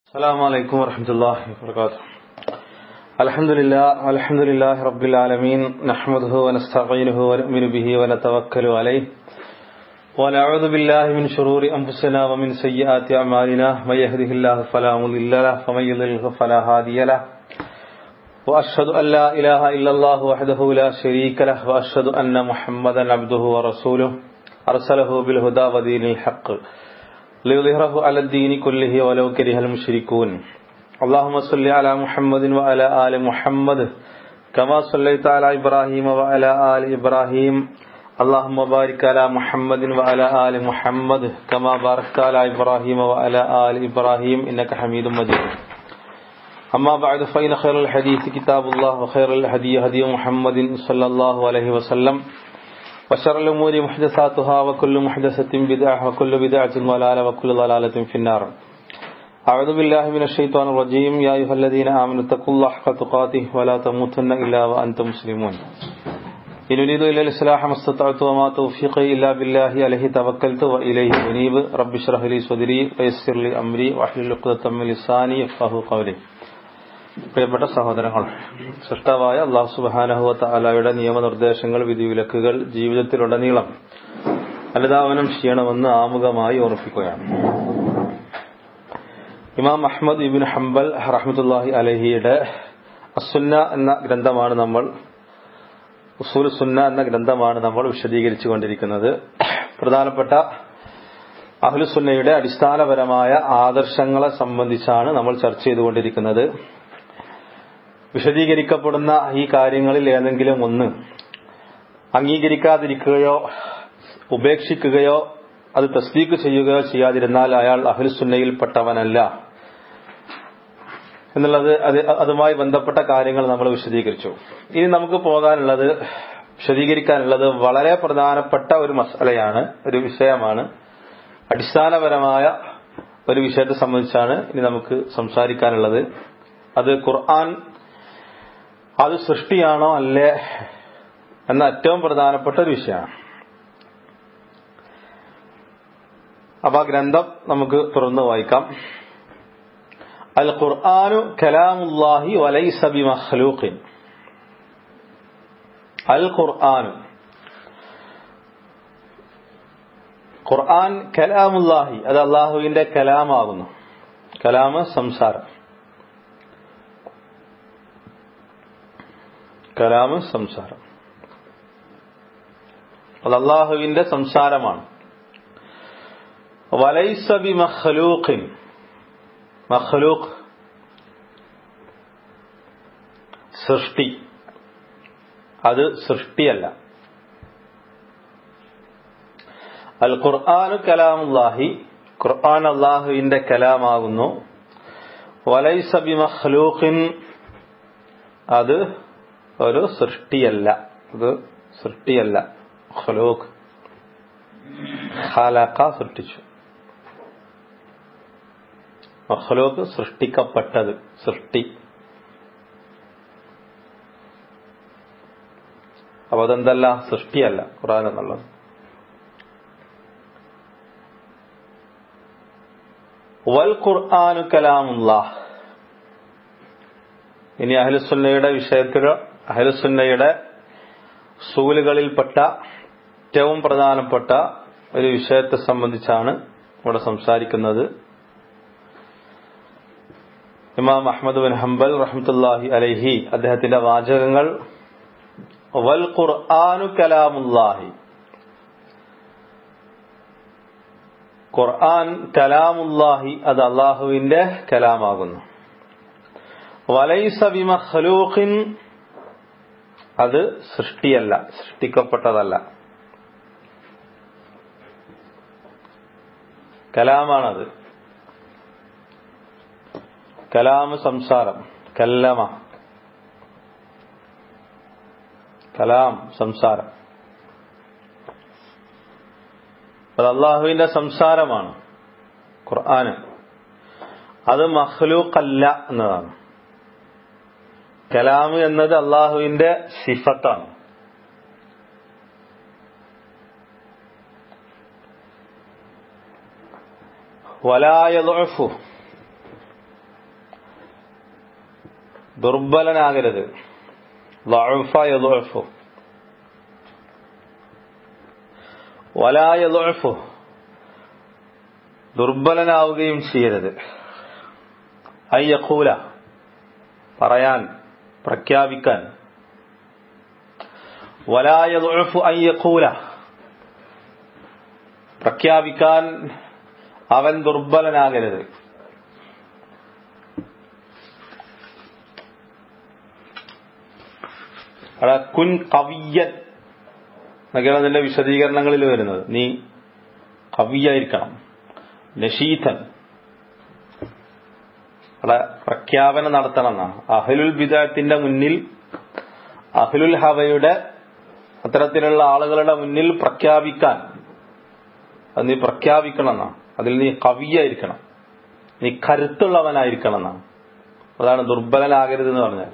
السلام عليكم ورحمة الله وبركاته الحمد لله الحمد لله رب العالمين نحمده ونستعينه ونؤمن به ونتوكل عليه ونعوذ بالله من شرور أنفسنا ومن سيئات أعمالنا من يهده الله فلا مضل له ومن يضلله فلا هادي له وأشهد أن لا إله إلا الله وحده لا شريك له وأشهد أن محمدا عبده ورسوله أرسله بالهدى ودين الحق ليظهره على الدين كله ولو كره المشركون اللهم صل على محمد وعلى آل محمد كما صليت على إبراهيم وعلى آل إبراهيم اللهم بارك على محمد وعلى آل محمد كما باركت على إبراهيم وعلى آل إبراهيم إنك حميد مجيد أما بعد فإن خير الحديث كتاب الله وخير الهدي هدي محمد صلى الله عليه وسلم وشر الأمور محدثاتها وكل محدثة بدعة وكل بدعة ضلالة وكل ضلالة في النار أعوذ بالله من الشيطان الرجيم يا أيها الذين آمنوا اتقوا الله حق تقاته ولا تموتن إلا وأنتم مسلمون إن أريد إلا الإصلاح ما استطعت وما توفيقي إلا بالله عليه توكلت وإليه أنيب رب اشرح لي صدري ويسر لي أمري واحلل عقدة من لساني يفقهوا قولي പ്രിയപ്പെട്ട സഹോദരങ്ങൾ സൃഷ്ടാവായ അള്ളാഹു സുബാനഹുവ താലായുടെ നിയമനിർദ്ദേശങ്ങൾ വിധിവിലക്കുകൾ ജീവിതത്തിലുടനീളം അനുധാവനം ചെയ്യണമെന്ന് ആമുഖമായി ഓർമ്മിപ്പിക്കുകയാണ് ഇമാം അഹമ്മദ് ഇബിൻ ഹംബൽ റഹ്മത്തുല്ലാഹി അലഹിയുടെ അസുന്ന എന്ന ഗ്രന്ഥമാണ് നമ്മൾ ഉസൂൽ സുന്ന എന്ന ഗ്രന്ഥമാണ് നമ്മൾ വിശദീകരിച്ചു കൊണ്ടിരിക്കുന്നത് പ്രധാനപ്പെട്ട അഹ്ലുസുന്നയുടെ അടിസ്ഥാനപരമായ ആദർശങ്ങളെ സംബന്ധിച്ചാണ് നമ്മൾ ചർച്ച ചെയ്തുകൊണ്ടിരിക്കുന്നത് വിശദീകരിക്കപ്പെടുന്ന ഈ കാര്യങ്ങളിൽ ഏതെങ്കിലും ഒന്ന് അംഗീകരിക്കാതിരിക്കുകയോ ഉപേക്ഷിക്കുകയോ അത് തസ്ദീക്ക് ചെയ്യുകയോ ചെയ്യാതിരുന്നാൽ അയാൾ അഹ്ലുസുന്നയിൽപ്പെട്ടവനല്ല എന്നുള്ളത് അത് അതുമായി ബന്ധപ്പെട്ട കാര്യങ്ങൾ നമ്മൾ വിശദീകരിച്ചു ഇനി നമുക്ക് പോകാനുള്ളത് വിശദീകരിക്കാനുള്ളത് വളരെ പ്രധാനപ്പെട്ട ഒരു മസലയാണ് ഒരു വിഷയമാണ് അടിസ്ഥാനപരമായ ഒരു വിഷയത്തെ സംബന്ധിച്ചാണ് ഇനി നമുക്ക് സംസാരിക്കാനുള്ളത് അത് ഖുർആൻ അത് സൃഷ്ടിയാണോ അല്ലേ എന്ന ഏറ്റവും പ്രധാനപ്പെട്ട ഒരു വിഷയമാണ് അപ്പൊ ആ ഗ്രന്ഥം നമുക്ക് തുറന്നു വായിക്കാം അൽ ഖുർആാനു കലാമുല്ലാഹി വലൈസ ബി മഖ്ലൂഖിൻ അൽ ഖുർആാനു ഖുർആൻ കലാമുല്ലാഹി അത് അള്ളാഹുവിന്റെ കലാമാകുന്നു കലാമ് സംസാരം കലാമ് സംസാരം അത് അള്ളാഹുവിന്റെ സംസാരമാണ് വലൈസബി മഖലൂഖിൻ മഖലൂഖ് സൃഷ്ടി അത് സൃഷ്ടിയല്ല അൽ ഖുർആാനു കലാമുല്ലാഹി ഖുർആൻ അള്ളാഹുവിന്റെ കലാമാകുന്നു വലൈസബി മഖ്ലൂഖിൻ അത് ഒരു സൃഷ്ടിയല്ല അത് സൃഷ്ടിയല്ല ഖലൂഖ് ഖാലഖ സൃഷ്ടിച്ചു മഖ്ലൂഖ് സൃഷ്ടിക്കപ്പെട്ടത് സൃഷ്ടി അപ്പൊ അതെന്തല്ല സൃഷ്ടിയല്ല ഖുർആൻ എന്നുള്ളത് വൽ ഖുർആാനു കലാമുല്ലാഹ് ഇനി അഹലുസുന്നയുടെ വിഷയത്തിൽ അഹലുസുന്നയുടെ സൂലുകളിൽപ്പെട്ട ഏറ്റവും പ്രധാനപ്പെട്ട ഒരു വിഷയത്തെ സംബന്ധിച്ചാണ് ഇവിടെ സംസാരിക്കുന്നത് ഇമാം അഹമ്മദ് ബിൻ ഹംബൽ റഹ്മത്തുല്ലാഹി അലൈഹി അദ്ദേഹത്തിന്റെ വാചകങ്ങൾ വൽ ഖുർആാനു കലാമുല്ലാഹി ഖുർആൻ കലാമുല്ലാഹി അത് അള്ളാഹുവിന്റെ കലാമാകുന്നു വലൈസ ബിമഖലൂഖിൻ അത് സൃഷ്ടിയല്ല സൃഷ്ടിക്കപ്പെട്ടതല്ല കലാമാണത് കലാമ് സംസാരം കല്ലമ കലാം സംസാരം അത് അള്ളാഹുവിന്റെ സംസാരമാണ് ഖുർആന് അത് മഹ്ലൂക്കല്ല എന്നതാണ് കലാമ് എന്നത് അള്ളാഹുവിന്റെ സിഫത്താണ് വലായഫു ദുർബലനാകരുത് ضعف يضعف ولا يضعف ദുർബലനാവുകയും ചെയ്യരുത് അയ്യഖൂല പറയാൻ പ്രഖ്യാപിക്കാൻ വലായതുഴഫു അയ്യഖൂല പ്രഖ്യാപിക്കാൻ അവൻ ദുർബലനാകരുത് അവിടെ കുൻ കവിയൻ എന്നൊക്കെയാണ് അതിന്റെ വിശദീകരണങ്ങളിൽ വരുന്നത് നീ കവിയായിരിക്കണം നഷീഥൻ അവിടെ പ്രഖ്യാപനം നടത്തണം എന്നാണ് അഹ്ലുൽ ബിദാത്തിന്റെ മുന്നിൽ അഹ്ലുൽ ഹവയുടെ അത്തരത്തിലുള്ള ആളുകളുടെ മുന്നിൽ പ്രഖ്യാപിക്കാൻ അത് നീ പ്രഖ്യാപിക്കണം എന്നാണ് അതിൽ നീ കവിയായിരിക്കണം നീ കരുത്തുള്ളവനായിരിക്കണം എന്നാണ് അതാണ് ദുർബലനാകരുത് എന്ന് പറഞ്ഞാൽ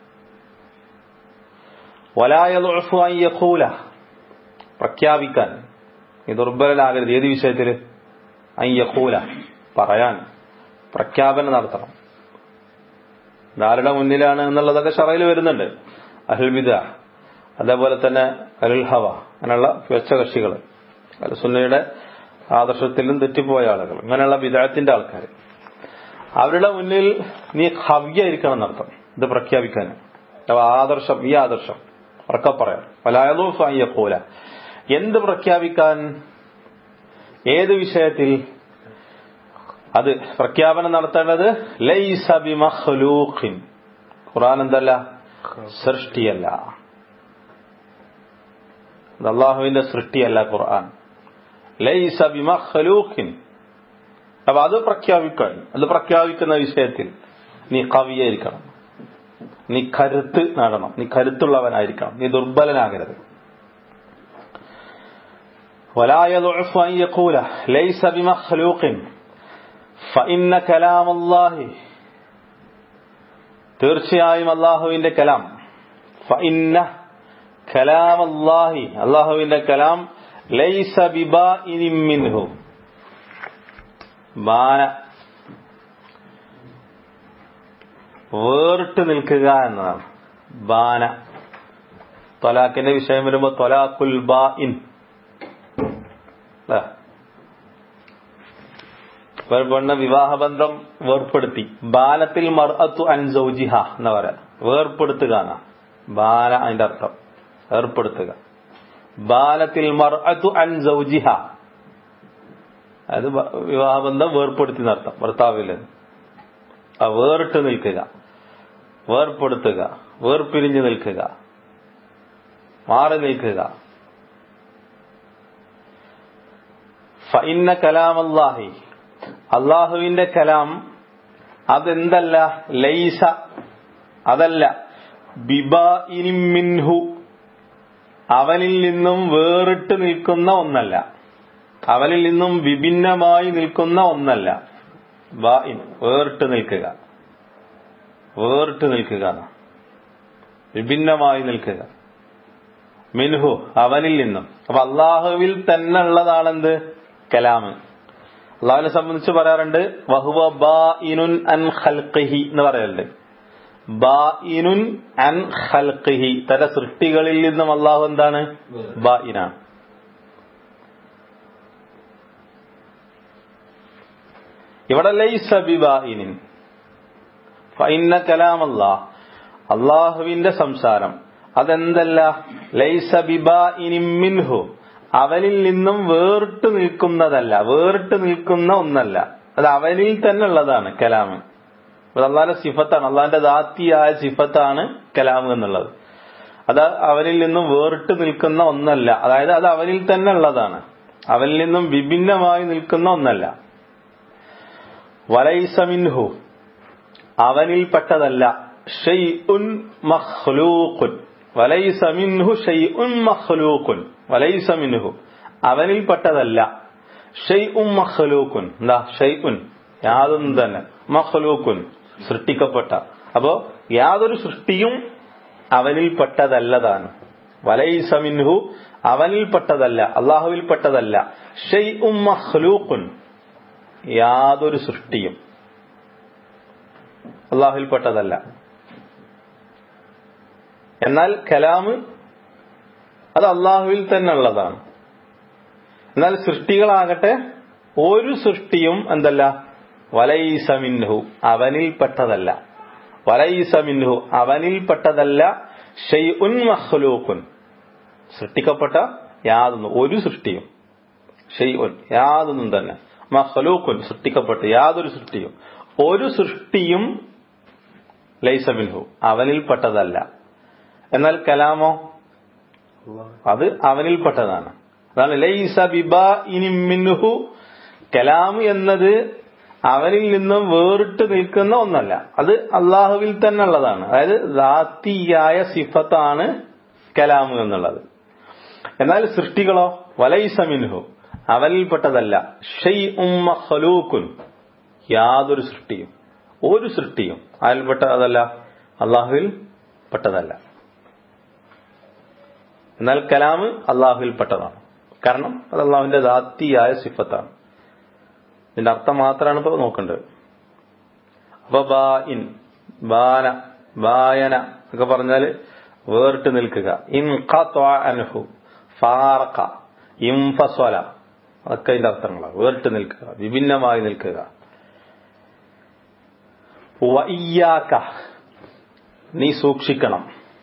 വലായതുഴഫു അയ്യഖൂല പ്രഖ്യാപിക്കാൻ നീ ദുർബലനാകരുത് ഏത് വിഷയത്തില് അയ്യഖൂല പറയാൻ പ്രഖ്യാപനം നടത്തണം ആരുടെ മുന്നിലാണ് എന്നുള്ളതൊക്കെ ഷറയിൽ വരുന്നുണ്ട് അഹൽബിദ അതേപോലെ തന്നെ അലുൽ ഹവ അങ്ങനെയുള്ള സ്വച്ഛകക്ഷികൾ അലുസുന്നയുടെ ആദർശത്തിലും തെറ്റിപ്പോയ ആളുകൾ അങ്ങനെയുള്ള വിദായത്തിന്റെ ആൾക്കാർ അവരുടെ മുന്നിൽ നീ ഹവ്യായിരിക്കണം എന്നർത്ഥം ഇത് പ്രഖ്യാപിക്കാൻ ആദർശം ഈ ആദർശം ഉറക്കെ പറയാം പലായതൂഫൂല എന്ത് പ്രഖ്യാപിക്കാൻ ഏത് വിഷയത്തിൽ അത് പ്രഖ്യാപനം നടത്തേണ്ടത് ലൈസ ബിമഖ്ലൂഖിൻ ഖുർആൻ എന്തല്ല സൃഷ്ടിയല്ല ഇത് അള്ളാഹുവിന്റെ സൃഷ്ടിയല്ല ഖുർആൻ ലൈസ ബിമഖ്ലൂഖിൻ അപ്പൊ അത് പ്രഖ്യാപിക്കാൻ അത് പ്രഖ്യാപിക്കുന്ന വിഷയത്തിൽ നീ കവിയായിരിക്കണം നീ കരുത്ത് നേടണം നീ കരുത്തുള്ളവനായിരിക്കണം നീ ദുർബലനാകരുത് ولا يضعف أن يقول ليس بمخلوق فإن كلام الله തീർച്ചയായും അള്ളാഹുവിന്റെ കലാം ഫഇന്ന കലാം അള്ളാഹി അള്ളാഹുവിന്റെ കലാം ലൈസ ബിബാഇനിൻ മിൻഹു ബാന വേറിട്ട് നിൽക്കുക എന്നതാണ് ബാന തൊലാഖിന്റെ വിഷയം വരുമ്പോ തൊലാഖുൽ ബാഇൻ പെണ്ണ വിവാഹബന്ധം വേർപ്പെടുത്തി ബാലത്തിൽ മർഅത്തു അൻ സൗജിഹ എന്ന് പറയാം വേർപ്പെടുത്തുക എന്നാ ബാല അതിന്റെ അർത്ഥം ഏർപ്പെടുത്തുക ബാലത്തിൽ മർഅത്തു അൻ സൗജിഹ അത് വിവാഹബന്ധം വേർപ്പെടുത്തി നടത്താം ഭർത്താവിൽ വേറിട്ട് നിൽക്കുക വേർപ്പെടുത്തുക വേർപിരിഞ്ഞു നിൽക്കുക മാറി നിൽക്കുക ഫഇന്ന കലാം അല്ലാഹി അള്ളാഹുവിന്റെ കലാം അതെന്തല്ല ലൈസ അതല്ല ബിബിൻഹു അവനിൽ നിന്നും വേറിട്ട് നിൽക്കുന്ന ഒന്നല്ല അവനിൽ നിന്നും വിഭിന്നമായി നിൽക്കുന്ന ഒന്നല്ല ബായിൻ വേറിട്ട് നിൽക്കുക വേറിട്ട് നിൽക്കുക വിഭിന്നമായി നിൽക്കുക മിൻഹു അവനിൽ നിന്നും അപ്പൊ അള്ളാഹുവിൽ തന്നെ ഉള്ളതാണെന്ത് കലാമ് അള്ളാഹുവിനെ സംബന്ധിച്ച് പറയാറുണ്ട് വഹുവ ബാഇനുൻ അൻ ഖൽഖിഹി എന്ന് പറയലുണ്ട് ബാഇനുൻ അൻ ഖൽഖിഹി തന്റെ സൃഷ്ടികളിൽ നിന്നും അള്ളാഹു എന്താണ് ബാഇനാണ് ഇവിടെ ലൈസ ബിബാഇനിൻ ഫഇന്ന കലാം അല്ലാഹ് അള്ളാഹുവിന്റെ സംസാരം അതെന്തല്ല ലൈസ ബിബാഇനിൻ മിൻഹു അവനിൽ നിന്നും വേറിട്ട് നിൽക്കുന്നതല്ല വേറിട്ട് നിൽക്കുന്ന ഒന്നല്ല അത് അവനിൽ തന്നെ ഉള്ളതാണ് കലാമ് അള്ളാന്റെ സിഫത്താണ് അള്ളാന്റെ ദാത്തിയായ സിഫത്താണ് കലാമ് എന്നുള്ളത് അത് അവനിൽ നിന്നും വേറിട്ട് നിൽക്കുന്ന ഒന്നല്ല അതായത് അത് അവനിൽ തന്നെ ഉള്ളതാണ് അവനിൽ നിന്നും വിഭിന്നമായി നിൽക്കുന്ന ഒന്നല്ല വലൈസമിൻഹു അവനിൽപ്പെട്ടതല്ല ഷെയ്ഉൻ മഖ്ലൂഖുൻ വലൈസ മിൻഹു ഷെയ്ഉൻ മഖ്ലൂഖുൻ വലൈസ മിൻഹു അവനിൽപ്പെട്ടതല്ല ഷെയ്ഉൻ മഖ്ലൂഖുൻ എന്താ ഷെയ്ഉൻ യാതൊന്നും തന്നെ മഖ്ലൂഖുൻ സൃഷ്ടിക്കപ്പെട്ട അപ്പോ യാതൊരു സൃഷ്ടിയും അവനിൽപ്പെട്ടതല്ലതാണ് വലൈസ മിൻഹു അവനിൽപ്പെട്ടതല്ല അള്ളാഹുവിൽപ്പെട്ടതല്ല ഷെയ്ഉൻ മഖ്ലൂഖുൻ യാതൊരു സൃഷ്ടിയും അള്ളാഹുവിൽപ്പെട്ടതല്ല എന്നാൽ കലാമ് അത് അള്ളാഹുവിൽ തന്നെ ഉള്ളതാണ് എന്നാൽ സൃഷ്ടികളാകട്ടെ ഒരു സൃഷ്ടിയും എന്തല്ല വലൈസമിൻഹു അവനിൽപ്പെട്ടതല്ല വലൈസമിൻഹു അവനിൽപ്പെട്ടതല്ല ഷെയ്ഉൻ മഹ്ലൂഖുൻ സൃഷ്ടിക്കപ്പെട്ട യാതൊന്നും ഒരു സൃഷ്ടിയും ഷെയ്ഉൻ യാതൊന്നും തന്നെ മഹ്ലൂഖുൻ സൃഷ്ടിക്കപ്പെട്ട യാതൊരു സൃഷ്ടിയും ഒരു സൃഷ്ടിയും ലൈസമിൻഹു അവനിൽപ്പെട്ടതല്ല എന്നാൽ കലാമോ അത് അവനിൽപ്പെട്ടതാണ് അതാണ് ലൈസ ബിബാ ഇനിമിൻഹു കലാം എന്നത് അവനിൽ നിന്നും വേറിട്ട് നിൽക്കുന്ന ഒന്നല്ല അത് അള്ളാഹുവിൽ തന്നെ ഉള്ളതാണ് അതായത് ദാത്തിയായ സിഫത്താണ് കലാം എന്നുള്ളത് എന്നാൽ സൃഷ്ടികളോ വലൈസമിൻഹു അവനിൽപ്പെട്ടതല്ല ഷെയ് ഉമ്മ ഖലൂക്കുൻ യാതൊരു സൃഷ്ടിയും ഒരു സൃഷ്ടിയും അതിൽപ്പെട്ടതല്ല അള്ളാഹുവിൽ പെട്ടതല്ല എന്നാൽ കലാമ് അള്ളാഹുവിൽ പെട്ടതാണ് കാരണം അത് അള്ളാഹുവിന്റെ ദാത്തിയായ സിഫത്താണ് ഇതിന്റെ അർത്ഥം മാത്രമാണ് ഇപ്പൊ നോക്കേണ്ടത് അപ്പൊ ബാ ഇൻ ബാന ബായന ഒക്കെ പറഞ്ഞാല് വേറിട്ട് നിൽക്കുക ഇൻ അൻഹു ഫാറക്ക ഇംഫസ്വല അതൊക്കെ അതിന്റെ അർത്ഥങ്ങളാണ് വേറിട്ട് നിൽക്കുക വിഭിന്നമായി നിൽക്കുക വയ്യാക്ക നീ സൂക്ഷിക്കണം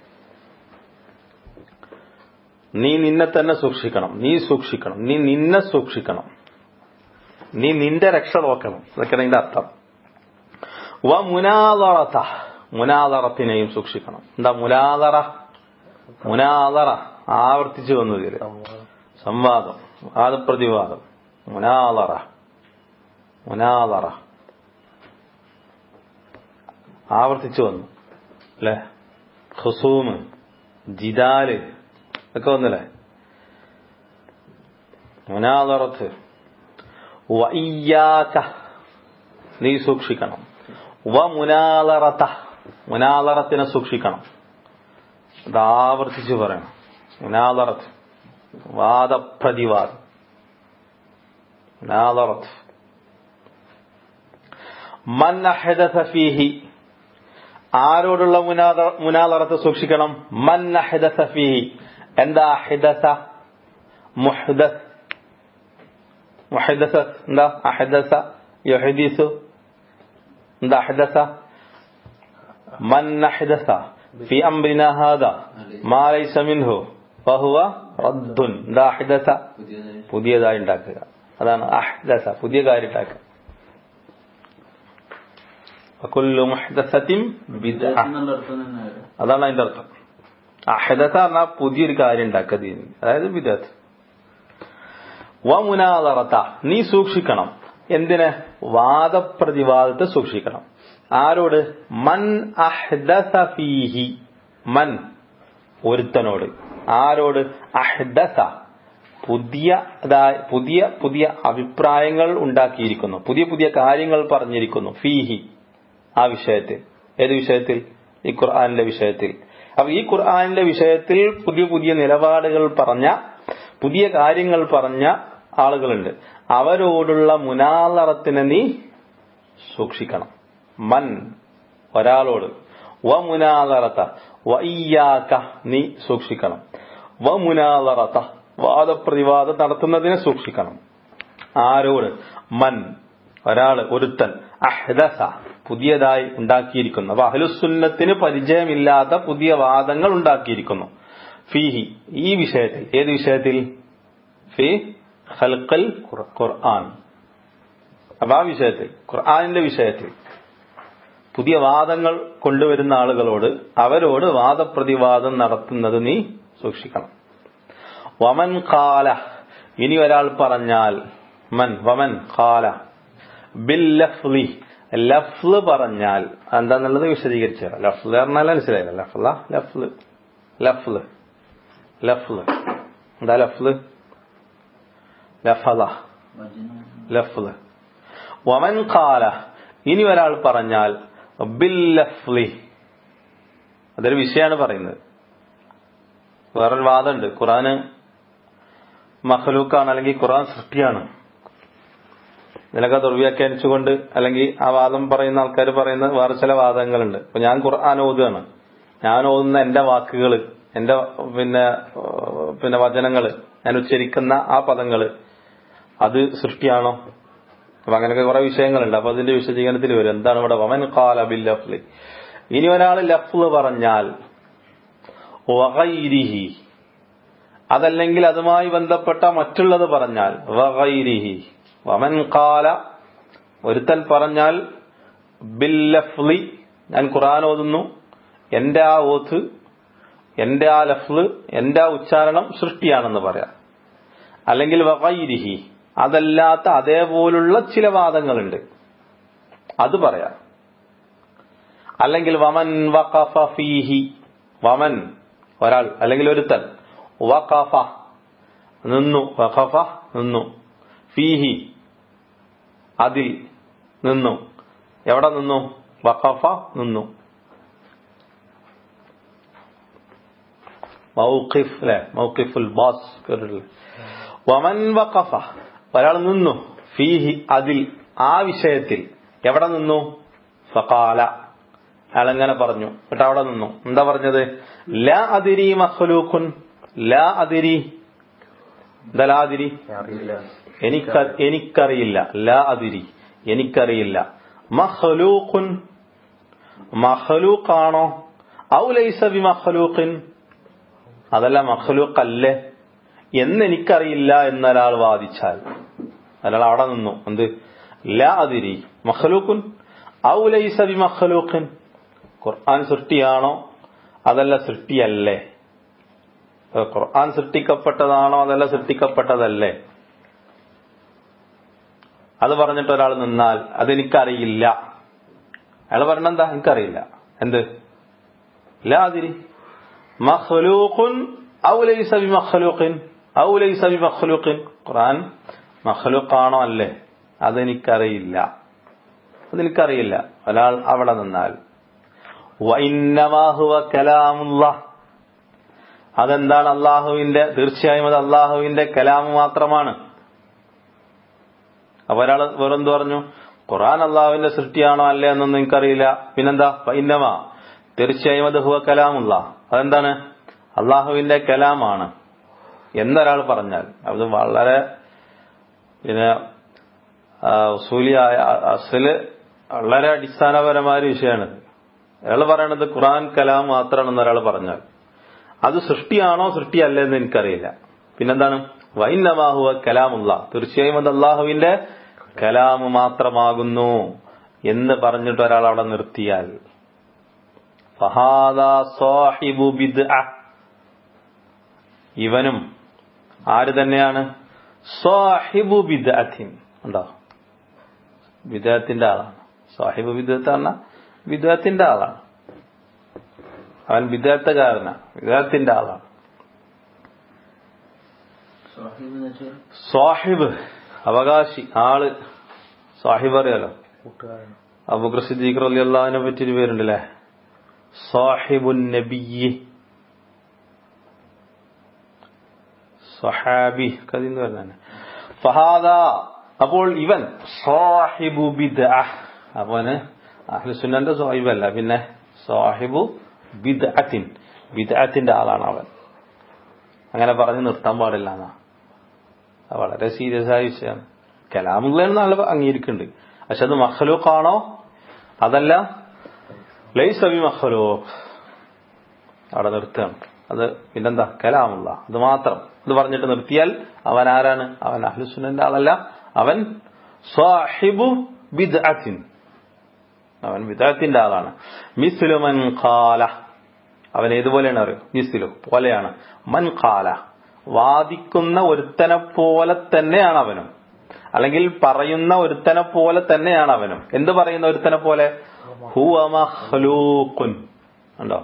നീ നിന്നെ തന്നെ സൂക്ഷിക്കണം നീ സൂക്ഷിക്കണം നീ നിന്നെ സൂക്ഷിക്കണം നീ നിന്റെ രക്ഷ നോക്കണം ഇതൊക്കെയാണ് ഇതിന്റെ അർത്ഥം വ മുനാദറത്ത മുനാദറത്തിനെയും സൂക്ഷിക്കണം എന്താ മുനാദറ മുനാദറ ആവർത്തിച്ചു വന്നു ഇതില് സംവാദം വാദപ്രതിവാദം മുനാദറ മുനാദറ ആവർത്തിച്ചു വന്നു അല്ലെ ഖുസൂമ് ജിദാല് ഒക്കെ വന്നില്ലേ മുനാദറത്ത് വയ്യാക്ക നീ സൂക്ഷിക്കണം വ മുനാദറത്ത മുനാദറത്തിനെ സൂക്ഷിക്കണം അത് ആവർത്തിച്ച് പറയണം മുനാദറത്ത് വാദപ്രതിവാദം മുനാദറത്ത് മൻ അഹദസ ഫീഹി ആരോടുള്ള മുനാദറത്ത് സൂക്ഷിക്കണം മൻ അഹദസ ഫീഹി എന്താ അഹിദസ മുഹദസ് മുഹദസ എന്താ അഹദസ യുഹദീസു എന്താ അഹദസ മൻ അഹദസ في أمرنا هذا ما ليس منه فهو رد എന്താ അഹദസ പുതിയതായി ഉണ്ടാക്കുക അതാണ് അഹദസ പുതിയ കാര്യം ഉണ്ടാക്കുക വകുല്ലു മുഹദസത്തിൻ ബിദ്അ അതാണ് അതിന്റെ അർത്ഥം അഹദസ പറഞ്ഞാൽ പുതിയൊരു കാര്യം ഉണ്ടാക്കുക ദീനിൽ അതായത് ബിദത്ത് വമുനാദറത്ത നീ സൂക്ഷിക്കണം എന്തിന് വാദപ്രതിവാദത്തെ സൂക്ഷിക്കണം ആരോട് മൻ അഹ്ദസ ഫീഹി മൻ ഒരുത്തനോട് ആരോട് അഹ്ദസ പുതിയ പുതിയ പുതിയ അഭിപ്രായങ്ങൾ ഉണ്ടാക്കിയിരിക്കുന്നു പുതിയ പുതിയ കാര്യങ്ങൾ പറഞ്ഞിരിക്കുന്നു ഫീഹി ആ വിഷയത്തിൽ ഏത് വിഷയത്തിൽ ഈ ഖുർആാനിന്റെ വിഷയത്തിൽ അപ്പൊ ഈ ഖുർആാനിന്റെ വിഷയത്തിൽ പുതിയ പുതിയ നിലപാടുകൾ പറഞ്ഞ പുതിയ കാര്യങ്ങൾ പറഞ്ഞ ആളുകളുണ്ട് അവരോടുള്ള മുനാലറത്തിനെ നീ സൂക്ഷിക്കണം മൻ ഒരാളോട് വ മുനാലറത്ത വയ്യാക്ക നീ സൂക്ഷിക്കണം വ മുനാലറത്ത വാദപ്രതിവാദം നടത്തുന്നതിനെ സൂക്ഷിക്കണം ആരോട് മൻ ഒരാള് ഒരുത്തൻ അഹ്ദസ പുതിയതായി ഉണ്ടാക്കിയിരിക്കുന്നു അപ്പൊ അഹ്ലുസുന്നത്തിന് പരിചയമില്ലാത്ത പുതിയ വാദങ്ങൾ ഉണ്ടാക്കിയിരിക്കുന്നു ഫീഹി ഈ വിഷയത്തിൽ ഏത് വിഷയത്തിൽ ഫി ഖൽഖൽ ഖുർആൻ അപ്പൊ ആ വിഷയത്തിൽ ഖുർആാനിന്റെ വിഷയത്തിൽ പുതിയ വാദങ്ങൾ കൊണ്ടുവരുന്ന ആളുകളോട് അവരോട് വാദപ്രതിവാദം നടത്തുന്നത് നീ സൂക്ഷിക്കണം വമൻ കാല ഇനി ഒരാൾ പറഞ്ഞാൽ മൻ വമൻ കാല ബിൽ ലഫ്ലി ലഫ്ല് പറഞ്ഞാൽ എന്താന്നുള്ളത് വിശദീകരിച്ചു തരാം ലഫ്ല് പറഞ്ഞാൽ മനസ്സിലായില്ല ലഫ്ല ലഫ്ല് ലഫ്ല് ലഫ്ല് എന്താ ലഫ്ല് ലഫല ലഫ്ല് വമൻ കാല ഇനി ഒരാൾ പറഞ്ഞാൽ ബിൽ ലഫ്ലി അതൊരു വിഷയമാണ് പറയുന്നത് വേറൊരു വാദമുണ്ട് ഖുറാന് മഹലൂക്കാണ് അല്ലെങ്കിൽ ഖുറാൻ സൃഷ്ടിയാണ് ഇതിനൊക്കെ ദുർവ്യാഖ്യാനിച്ചുകൊണ്ട് അല്ലെങ്കിൽ ആ വാദം പറയുന്ന ആൾക്കാർ പറയുന്ന വേറെ ചില വാദങ്ങളുണ്ട് അപ്പൊ ഞാൻ ഖുർആൻ ഓതുകയാണ് ഞാൻ ഓതുന്ന എന്റെ വാക്കുകൾ എന്റെ പിന്നെ ഏഹ്, പിന്നെ വചനങ്ങൾ ഞാൻ ഉച്ചരിക്കുന്ന ആ പദങ്ങള് അത് സൃഷ്ടിയാണോ അപ്പൊ അങ്ങനെയൊക്കെ കുറെ വിഷയങ്ങളുണ്ട് അപ്പൊ അതിന്റെ വിശദീകരണത്തിൽ വരും എന്താണ് ഇവിടെ വമൻ കാല ബിൽ ലഫ്ലി ഇനി ഒരാൾ ലഫ്ല് പറഞ്ഞാൽ വഗൈരിഹി അതല്ലെങ്കിൽ അതുമായി ബന്ധപ്പെട്ട മറ്റുള്ളത് പറഞ്ഞാൽ വഗൈരിഹി വമൻ കാല ഒരുത്തൻ പറഞ്ഞാൽ ബിൽ ലഫ്ലി ഞാൻ ഖുർആൻ ഓതുന്നു എന്റെ ആ ഓത്ത് എന്റെ ആ ലഫ്ല് എന്റെ ആ ഉച്ചാരണം സൃഷ്ടിയാണെന്ന് പറയാം അല്ലെങ്കിൽ വഗൈരിഹി അതല്ലാത്ത അതേപോലുള്ള ചില വാദങ്ങളുണ്ട് അത് പറയാം അല്ലെങ്കിൽ വമൻ വഖഫ ഫീഹി വമൻ ഒരാൾ അല്ലെങ്കിൽ ഒരുത്തൻ വഖഫ നിന്നു വഖഫ നിന്നു ഫീഹി അതിൽ നിന്നു എവിടെ നിന്നു വഖഫ നിന്നു മൗഖിഫ് അല്ലെ മൗഖിഫുൽ ബാസ് കേട്ടിട്ടില്ലേ വമൻ വഖഫ ഒരാൾ നിന്നു ഫീഹി അതിൽ ആ വിഷയത്തിൽ എവിടെ നിന്നു ഫഖാല അയാൾ എങ്ങനെ പറഞ്ഞു എന്നിട്ട് അവിടെ നിന്നു എന്താ പറഞ്ഞത് ലാ അതിരി മഖ്ലൂഖുൻ ലാ അതിരി എന്താ ലാ അതിരി എനിക്ക് എനിക്കറിയില്ല ലാ അതിരി എനിക്കറിയില്ല മഖ്ലൂഖുൻ മഖ്ലൂഖാണോ ഔ ലൈസ ബി മഖ്ലൂഖിൻ അതല്ല മഖ്ലൂഖ് അല്ലേ എന്ന് എനിക്കറിയില്ല എന്നൊരാൾ വാദിച്ചാൽ ഒരാൾ അവിടെ നിന്നു എന്ത് ലാ അതിരി മഖ്ലൂഖുൻ ഔ ലൈസ ബി മഖ്ലൂഖിൻ ഖുർആൻ സൃഷ്ടിയാണോ അതല്ല സൃഷ്ടിയല്ലേ അപ്പൊ ഖുർആൻ സൃഷ്ടിക്കപ്പെട്ടതാണോ അതല്ല സൃഷ്ടിക്കപ്പെട്ടതല്ലേ അത് പറഞ്ഞിട്ട് ഒരാൾ നിന്നാൽ അതെനിക്കറിയില്ല അയാൾ പറഞ്ഞെന്താ എനിക്കറിയില്ല എന്ത് ലാ അതിരി മഖ്ലൂഖുൻ ഔ ലൈസ ബി മഖ്ലൂഖിൻ ഔ ലൈസ ബി മഖ്ലൂഖിൻ ഖുർആൻ മഖ്ലൂഖാണോ അല്ലേ അതെനിക്കറിയില്ല അതെനിക്കറിയില്ല ഒരാൾ അവിടെ നിന്നാൽ വഇന്നമാ ഹുവ കലാമുല്ലാഹ് അതെന്താണ് അള്ളാഹുവിന്റെ തീർച്ചയായും അത് അള്ളാഹുവിന്റെ കലാം മാത്രമാണ് അപ്പൊ ഒരാൾ വേറെന്ത് പറഞ്ഞു ഖുർആൻ അള്ളാഹുവിന്റെ സൃഷ്ടിയാണോ അല്ലേ എന്നൊന്നും എനിക്കറിയില്ല പിന്നെന്താ ഇന്നമാ തീർച്ചയായും അത് ഹുവ കലാമുള്ള അതെന്താണ് അള്ളാഹുവിന്റെ കലാമാണ് എന്നൊരാൾ പറഞ്ഞാൽ അത് വളരെ പിന്നെ ഉസൂലിയായ അസല് വളരെ അടിസ്ഥാനപരമായ ഒരു വിഷയമാണ് അയാൾ പറയണത് ഖുർആൻ കലാം മാത്രമാണെന്ന് ഒരാൾ പറഞ്ഞാൽ അത് സൃഷ്ടിയാണോ സൃഷ്ടിയല്ലേ എന്ന് എനിക്കറിയില്ല പിന്നെന്താണ് വൈന്നമാഹുവ കലാമുള്ള തീർച്ചയായും അത് അള്ളാഹുവിന്റെ കലാമ് മാത്രമാകുന്നു എന്ന് പറഞ്ഞിട്ട് ഒരാൾ അവിടെ നിർത്തിയാൽ ഫഹാദ സാഹിബു ബിദ്അ ഇവനും ആര് തന്നെയാണ് സാഹിബു ബിദ്അത്തിൻ ഉണ്ടോ വിദേഹത്തിന്റെ ആളാണ് സാഹിബ് വിദേഹത്ത് പറഞ്ഞ വിദേഹത്തിന്റെ ആളാണ് അവൻ വിദേഹത്തുകാരനാണ് വിദേഹത്തിന്റെ ആളാണ് സാഹിബ് അവകാശി ആള് സാഹിബ് അറിയാലോ അബുഖർ സിദ്ദീഖ് അലി അള്ളാഹിനെ പറ്റിയൊരു പേരുണ്ടല്ലേ സാഹിബുൻ നബിയ്യ് സഹാബി കഥയെന്ന് പറഞ്ഞാണ് ഫഹാദ അപ്പോൾ ഇവൻ സാഹിബു ബിദ്അഹ് അവന് അഹ്ലുസുന്നന്റെ സാഹിബല്ല പിന്നെ സാഹിബു ബിദ്അത്തിൻ ബിദ്അത്തിന്റെ ആളാണ് അവൻ അങ്ങനെ പറഞ്ഞ് നിർത്താൻ പാടില്ല എന്നാ അത് വളരെ സീരിയസ് ആയ വിഷയമാണ് കലാമുള്ളതെന്ന് നല്ല അംഗീകരിക്കുന്നുണ്ട് പക്ഷെ അത് മഹലൂക്കാണോ അതല്ല ലൈസബി മഹലൂഖ് അവിടെ നിർത്തുകയാണ് അത് പിന്നെന്താ കലാമുള്ള അത് മാത്രം ഇത് പറഞ്ഞിട്ട് നിർത്തിയാൽ അവൻ ആരാണ് അവൻ അഹ്ലുസുന്നന്റെ ആളല്ല അവൻ സാഹിബു ബിദ്അത്തിൻ അവൻ വിദഗ്ധത്തിന്റെ ആളാണ് മിസ്ലുമൻ ഖാല അവൻ ഏതുപോലെയാണ് അറിയോ മിസ്ലു പോലെയാണ് മൻ ഖാല വാദിക്കുന്ന ഒരുത്തനെ പോലെ തന്നെയാണ് അവനും അല്ലെങ്കിൽ പറയുന്ന ഒരുത്തനെ പോലെ തന്നെയാണ് അവനും എന്ത് പറയുന്ന ഒരുത്തനെ പോലെ ഹുവ മഖ്ലൂഖുൻ ഉണ്ടോ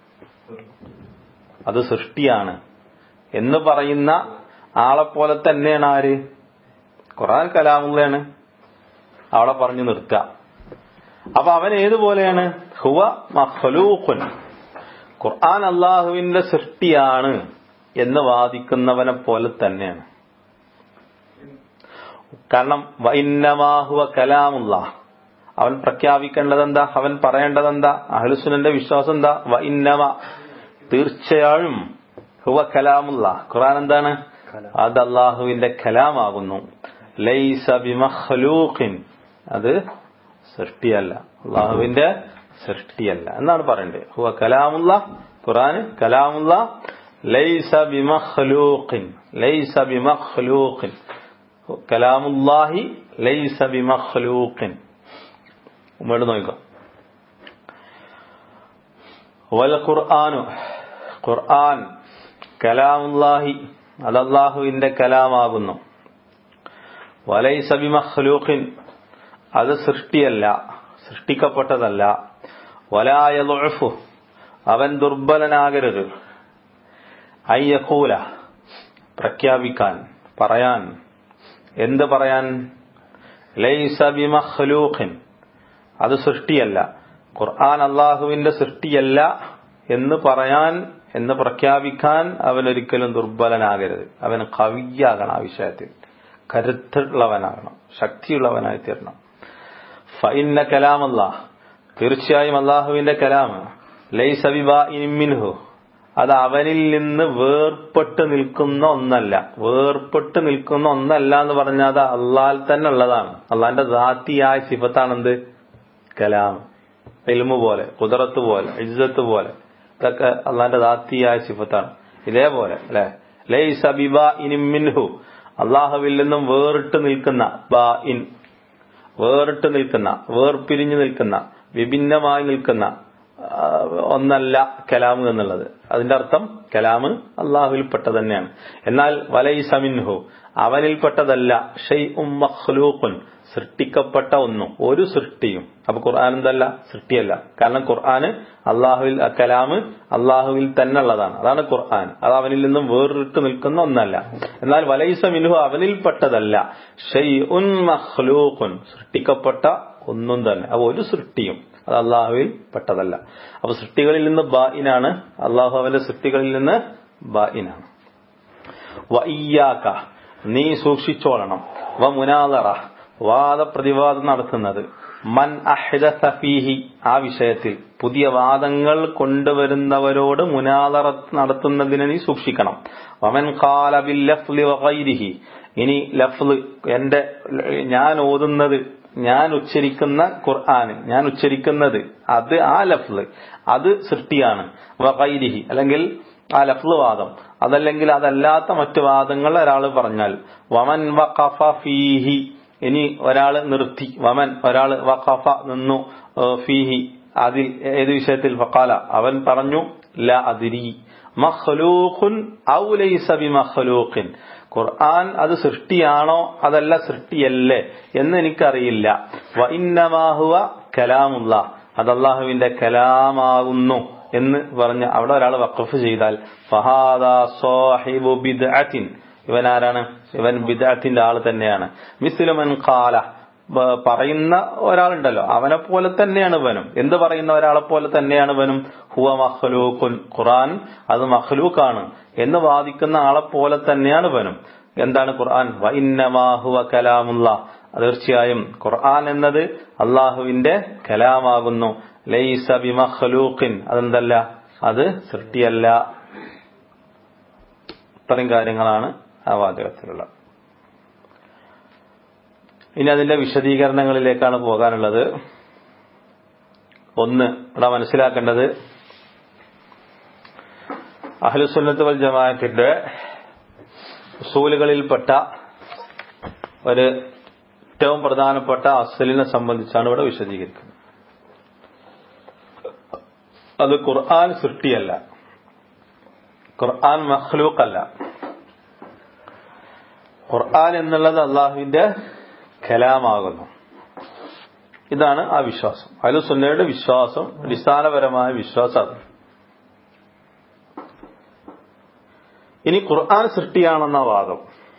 അത് സൃഷ്ടിയാണ് എന്ന് പറയുന്ന ആളെ പോലെ തന്നെയാണ് ആര് ഖുറാൻ കലാമുള്ളയാണ് അവിടെ പറഞ്ഞു നിർത്തുക അപ്പൊ അവൻ ഏതുപോലെയാണ് ഹുവ മഖ്ലൂഖുൻ ഖുർആൻ അള്ളാഹുവിന്റെ സൃഷ്ടിയാണ് എന്ന് വാദിക്കുന്നവനെ പോലെ തന്നെയാണ് കാരണം വൈന്നമാഹുവ കലാമുള്ള അവൻ പ്രഖ്യാപിക്കേണ്ടത് എന്താ അവൻ പറയേണ്ടത് എന്താ അഹ്ലുസുനന്റെ വിശ്വാസം എന്താ വ ഇന്നമ തീർച്ചയായും ഹുവ കലാമുള്ള ഖുർആൻ എന്താണ് അത് അള്ളാഹുവിന്റെ കലാമാകുന്നു ലൈസ ബിമഖ്ലൂഖിൻ അത് സൃഷ്ടിയല്ല അള്ളാഹുവിന്റെ സൃഷ്ടിയല്ല എന്നാണ് പറയേണ്ടത് ഹുവ കലാമുള്ള ഖുർആൻ കലാമുള്ള ലൈസ ബിമഖ്ലൂഖിൻ ലൈസ ബിമഖ്ലൂഖിൻ കലാമുല്ലാഹി ലൈസ ബിമഖ്ലൂഖിൻ ഉമ്മയോട് നോക്കാം വൽ ഖുർആാനു ഖുർആൻ കലാമുല്ലാഹി അത് അള്ളാഹുവിന്റെ കലാമാകുന്നു വലൈസ ബിമഖ്ലൂഖിൻ അത് സൃഷ്ടിയല്ല സൃഷ്ടിക്കപ്പെട്ടതല്ല വലായലുഫു അവൻ ദുർബലനാകരുത് അയ്യക്കൂല പ്രഖ്യാപിക്കാൻ പറയാൻ എന്ത് പറയാൻ ലൈസ ബിമഖ്ലൂഖിൻ അത് സൃഷ്ടിയല്ല ഖുർആൻ അള്ളാഹുവിന്റെ സൃഷ്ടിയല്ല എന്ന് പറയാൻ എന്ന് പ്രഖ്യാപിക്കാൻ അവൻ ഒരിക്കലും ദുർബലനാകരുത് അവന് കവിയാകണം ആ വിഷയത്തിൽ കരുത്തുള്ളവനാകണം ശക്തിയുള്ളവനായി തീരണം ഫൈന്ന കലാമല്ല തീർച്ചയായും അള്ളാഹുവിന്റെ കലാം ലൈസബിബിൻഹു അത് അവനിൽ നിന്ന് വേർപെട്ട് നിൽക്കുന്ന ഒന്നല്ല വേർപെട്ട് നിൽക്കുന്ന ഒന്നല്ല എന്ന് പറഞ്ഞാൽ അത് അള്ളാൽ തന്നെ ഉള്ളതാണ് അള്ളാന്റെ ദാത്തിയായ സിഫത്താണെന്ത് കലാം എൽമു പോലെ കുതിരത്ത് പോലെ ഇജ്ജത്ത് പോലെ ഇതൊക്കെ അള്ളാന്റെ ദാത്തിയായ സിഫത്താണ് ഇതേപോലെ അല്ലെ ലൈസ ബിബ ഇനിമിൻഹു അള്ളാഹുവിൽ നിന്നും വേറിട്ട് നിൽക്കുന്ന ബാ ഇൻ വേറിട്ട് നിൽക്കുന്ന വേർപിരിഞ്ഞു നിൽക്കുന്ന വിഭിന്നമായി നിൽക്കുന്ന ഒന്നല്ല കലാമ് എന്നുള്ളത് അതിന്റെ അർത്ഥം കലാമ് അള്ളാഹുവിൽപ്പെട്ട തന്നെയാണ് എന്നാൽ വലൈസമിൻഹു അവനിൽപ്പെട്ടതല്ല ഷെയ് ഉം മഖ്ലൂഖുൻ സൃഷ്ടിക്കപ്പെട്ട ഒന്നും ഒരു സൃഷ്ടിയും അപ്പൊ ഖുർആൻ എന്തല്ല സൃഷ്ടിയല്ല കാരണം ഖുർആന് അള്ളാഹുവിൽ കലാമ് അള്ളാഹുവിൽ തന്നെ ഉള്ളതാണ് അതാണ് ഖുർആൻ അത് അവനിൽ നിന്നും വേറിട്ട് നിൽക്കുന്ന ഒന്നല്ല എന്നാൽ വലൈസ മിൻഹു അവനിൽപ്പെട്ടതല്ല ഷെയ് ഉൻ മഖ്ലൂഖുൻ സൃഷ്ടിക്കപ്പെട്ട ഒന്നും തന്നെ അപ്പൊ ഒരു സൃഷ്ടിയും അത് അള്ളാഹുവിൽ പെട്ടതല്ല അപ്പൊ സൃഷ്ടികളിൽ നിന്ന് ബായിനാണ് അള്ളാഹു അവന്റെ സൃഷ്ടികളിൽ നിന്ന് ബായിനാണ് വയ്യാക്ക നീ സൂക്ഷിച്ചോളണം വ മുനാദറ വാദപ്രതിവാദം നടത്തുന്നത് മൻ അഹ്ദഫീഹി ആ വിഷയത്തിൽ പുതിയ വാദങ്ങൾ കൊണ്ടുവരുന്നവരോട് മുനാദറ നടത്തുന്നതിന് നീ സൂക്ഷിക്കണം വമൻ ഖാല ബിൽ ലഫ്ലി വഗൈരിഹി ഇനി ലഫ്ല് എന്റെ ഞാൻ ഓതുന്നത് ഞാൻ ഉച്ചരിക്കുന്ന ഖുർആൻ ഞാൻ ഉച്ചരിക്കുന്നത് അത് ആ ലഫ്ല് അത് സൃഷ്ടിയാണ് വഗൈരിഹി അല്ലെങ്കിൽ ആ ലഫ്ല് വാദം അതല്ലെങ്കിൽ അതല്ലാത്ത മറ്റു വാദങ്ങൾ ഒരാൾ പറഞ്ഞാൽ വമൻ വഖഫ ഫീഹി ഇനി ഒരാൾ നിർത്തി വമൻ ഒരാൾ വഖഫ നിന്നു ഫീഹി അതിൽ ഏത് വിഷയത്തിൽ ഫക്കാല അവൻ പറഞ്ഞു ല അതിരി മഖ്ലൂഖുൻ ഔ ലൈസ ബിമഖ്ലൂഖിൻ ഖുർആൻ അത് സൃഷ്ടിയാണോ അതല്ല സൃഷ്ടിയല്ലേ എന്ന് എനിക്കറിയില്ല വ ഇന്നമാഹുവ കലാമുള്ള അത് അള്ളാഹുവിന്റെ കലാമാകുന്നു എന്ന് പറഞ്ഞ് അവിടെ ഒരാൾ വഖഫ് ചെയ്താൽ ഫഹാദ സാഹിബു ബിദ്അത്തിൻ ഇവൻ ആരാണ് ഇവൻ ബിദ്അത്തിന്റെ ആൾ തന്നെയാണ് മിസ്ലുമൻ ഖാല പറയുന്ന ഒരാളുണ്ടല്ലോ അവനെ പോലെ തന്നെയാണ് ഇവനും എന്ത് പറയുന്ന ഒരാളെ പോലെ തന്നെയാണ് ഇവനും ഹുവ മഖ്ലൂഖുൻ ഖുർആൻ അത് മഖ്ലൂഖാണ് എന്ന് വാദിക്കുന്ന ആളെ പോലെ തന്നെയാണ് ഇവനും എന്താണ് ഖുർആൻ വ ഇന്നമാ ഹുവ കലാമുള്ള തീർച്ചയായും ഖുർആൻ എന്നത് അള്ളാഹുവിന്റെ കലാമാകുന്നു ലൈസ ബിമഖ്ലൂഖിൻ അതെന്തല്ല അത് സൃഷ്ടിയല്ല ഇത്രയും കാര്യങ്ങളാണ് ആ വാചകത്തിലുള്ളത് ഇനി അതിന്റെ വിശദീകരണങ്ങളിലേക്കാണ് പോകാനുള്ളത് ഒന്ന് ഇവിടെ മനസ്സിലാക്കേണ്ടത് അഹ്ലുസുന്നത്ത് വൽ ജമാഅത്തിന്റെ ഉസൂലുകളിൽപ്പെട്ട ഒരു ഏറ്റവും പ്രധാനപ്പെട്ട അസലിനെ സംബന്ധിച്ചാണ് ഇവിടെ വിശദീകരിക്കുന്നത് അത് ഖുർആൻ സൃഷ്ടിയല്ല ഖുർആൻ മഖ്ലൂഖല്ല ഖുർആൻ എന്നുള്ളത് അള്ളാഹുവിന്റെ കലാമാകുന്നു ഇതാണ് ആ വിശ്വാസം അതിൽ സുന്നയുടെ വിശ്വാസം അടിസ്ഥാനപരമായ വിശ്വാസം അത് ഇനി ഖുർആൻ സൃഷ്ടിയാണെന്ന വാദം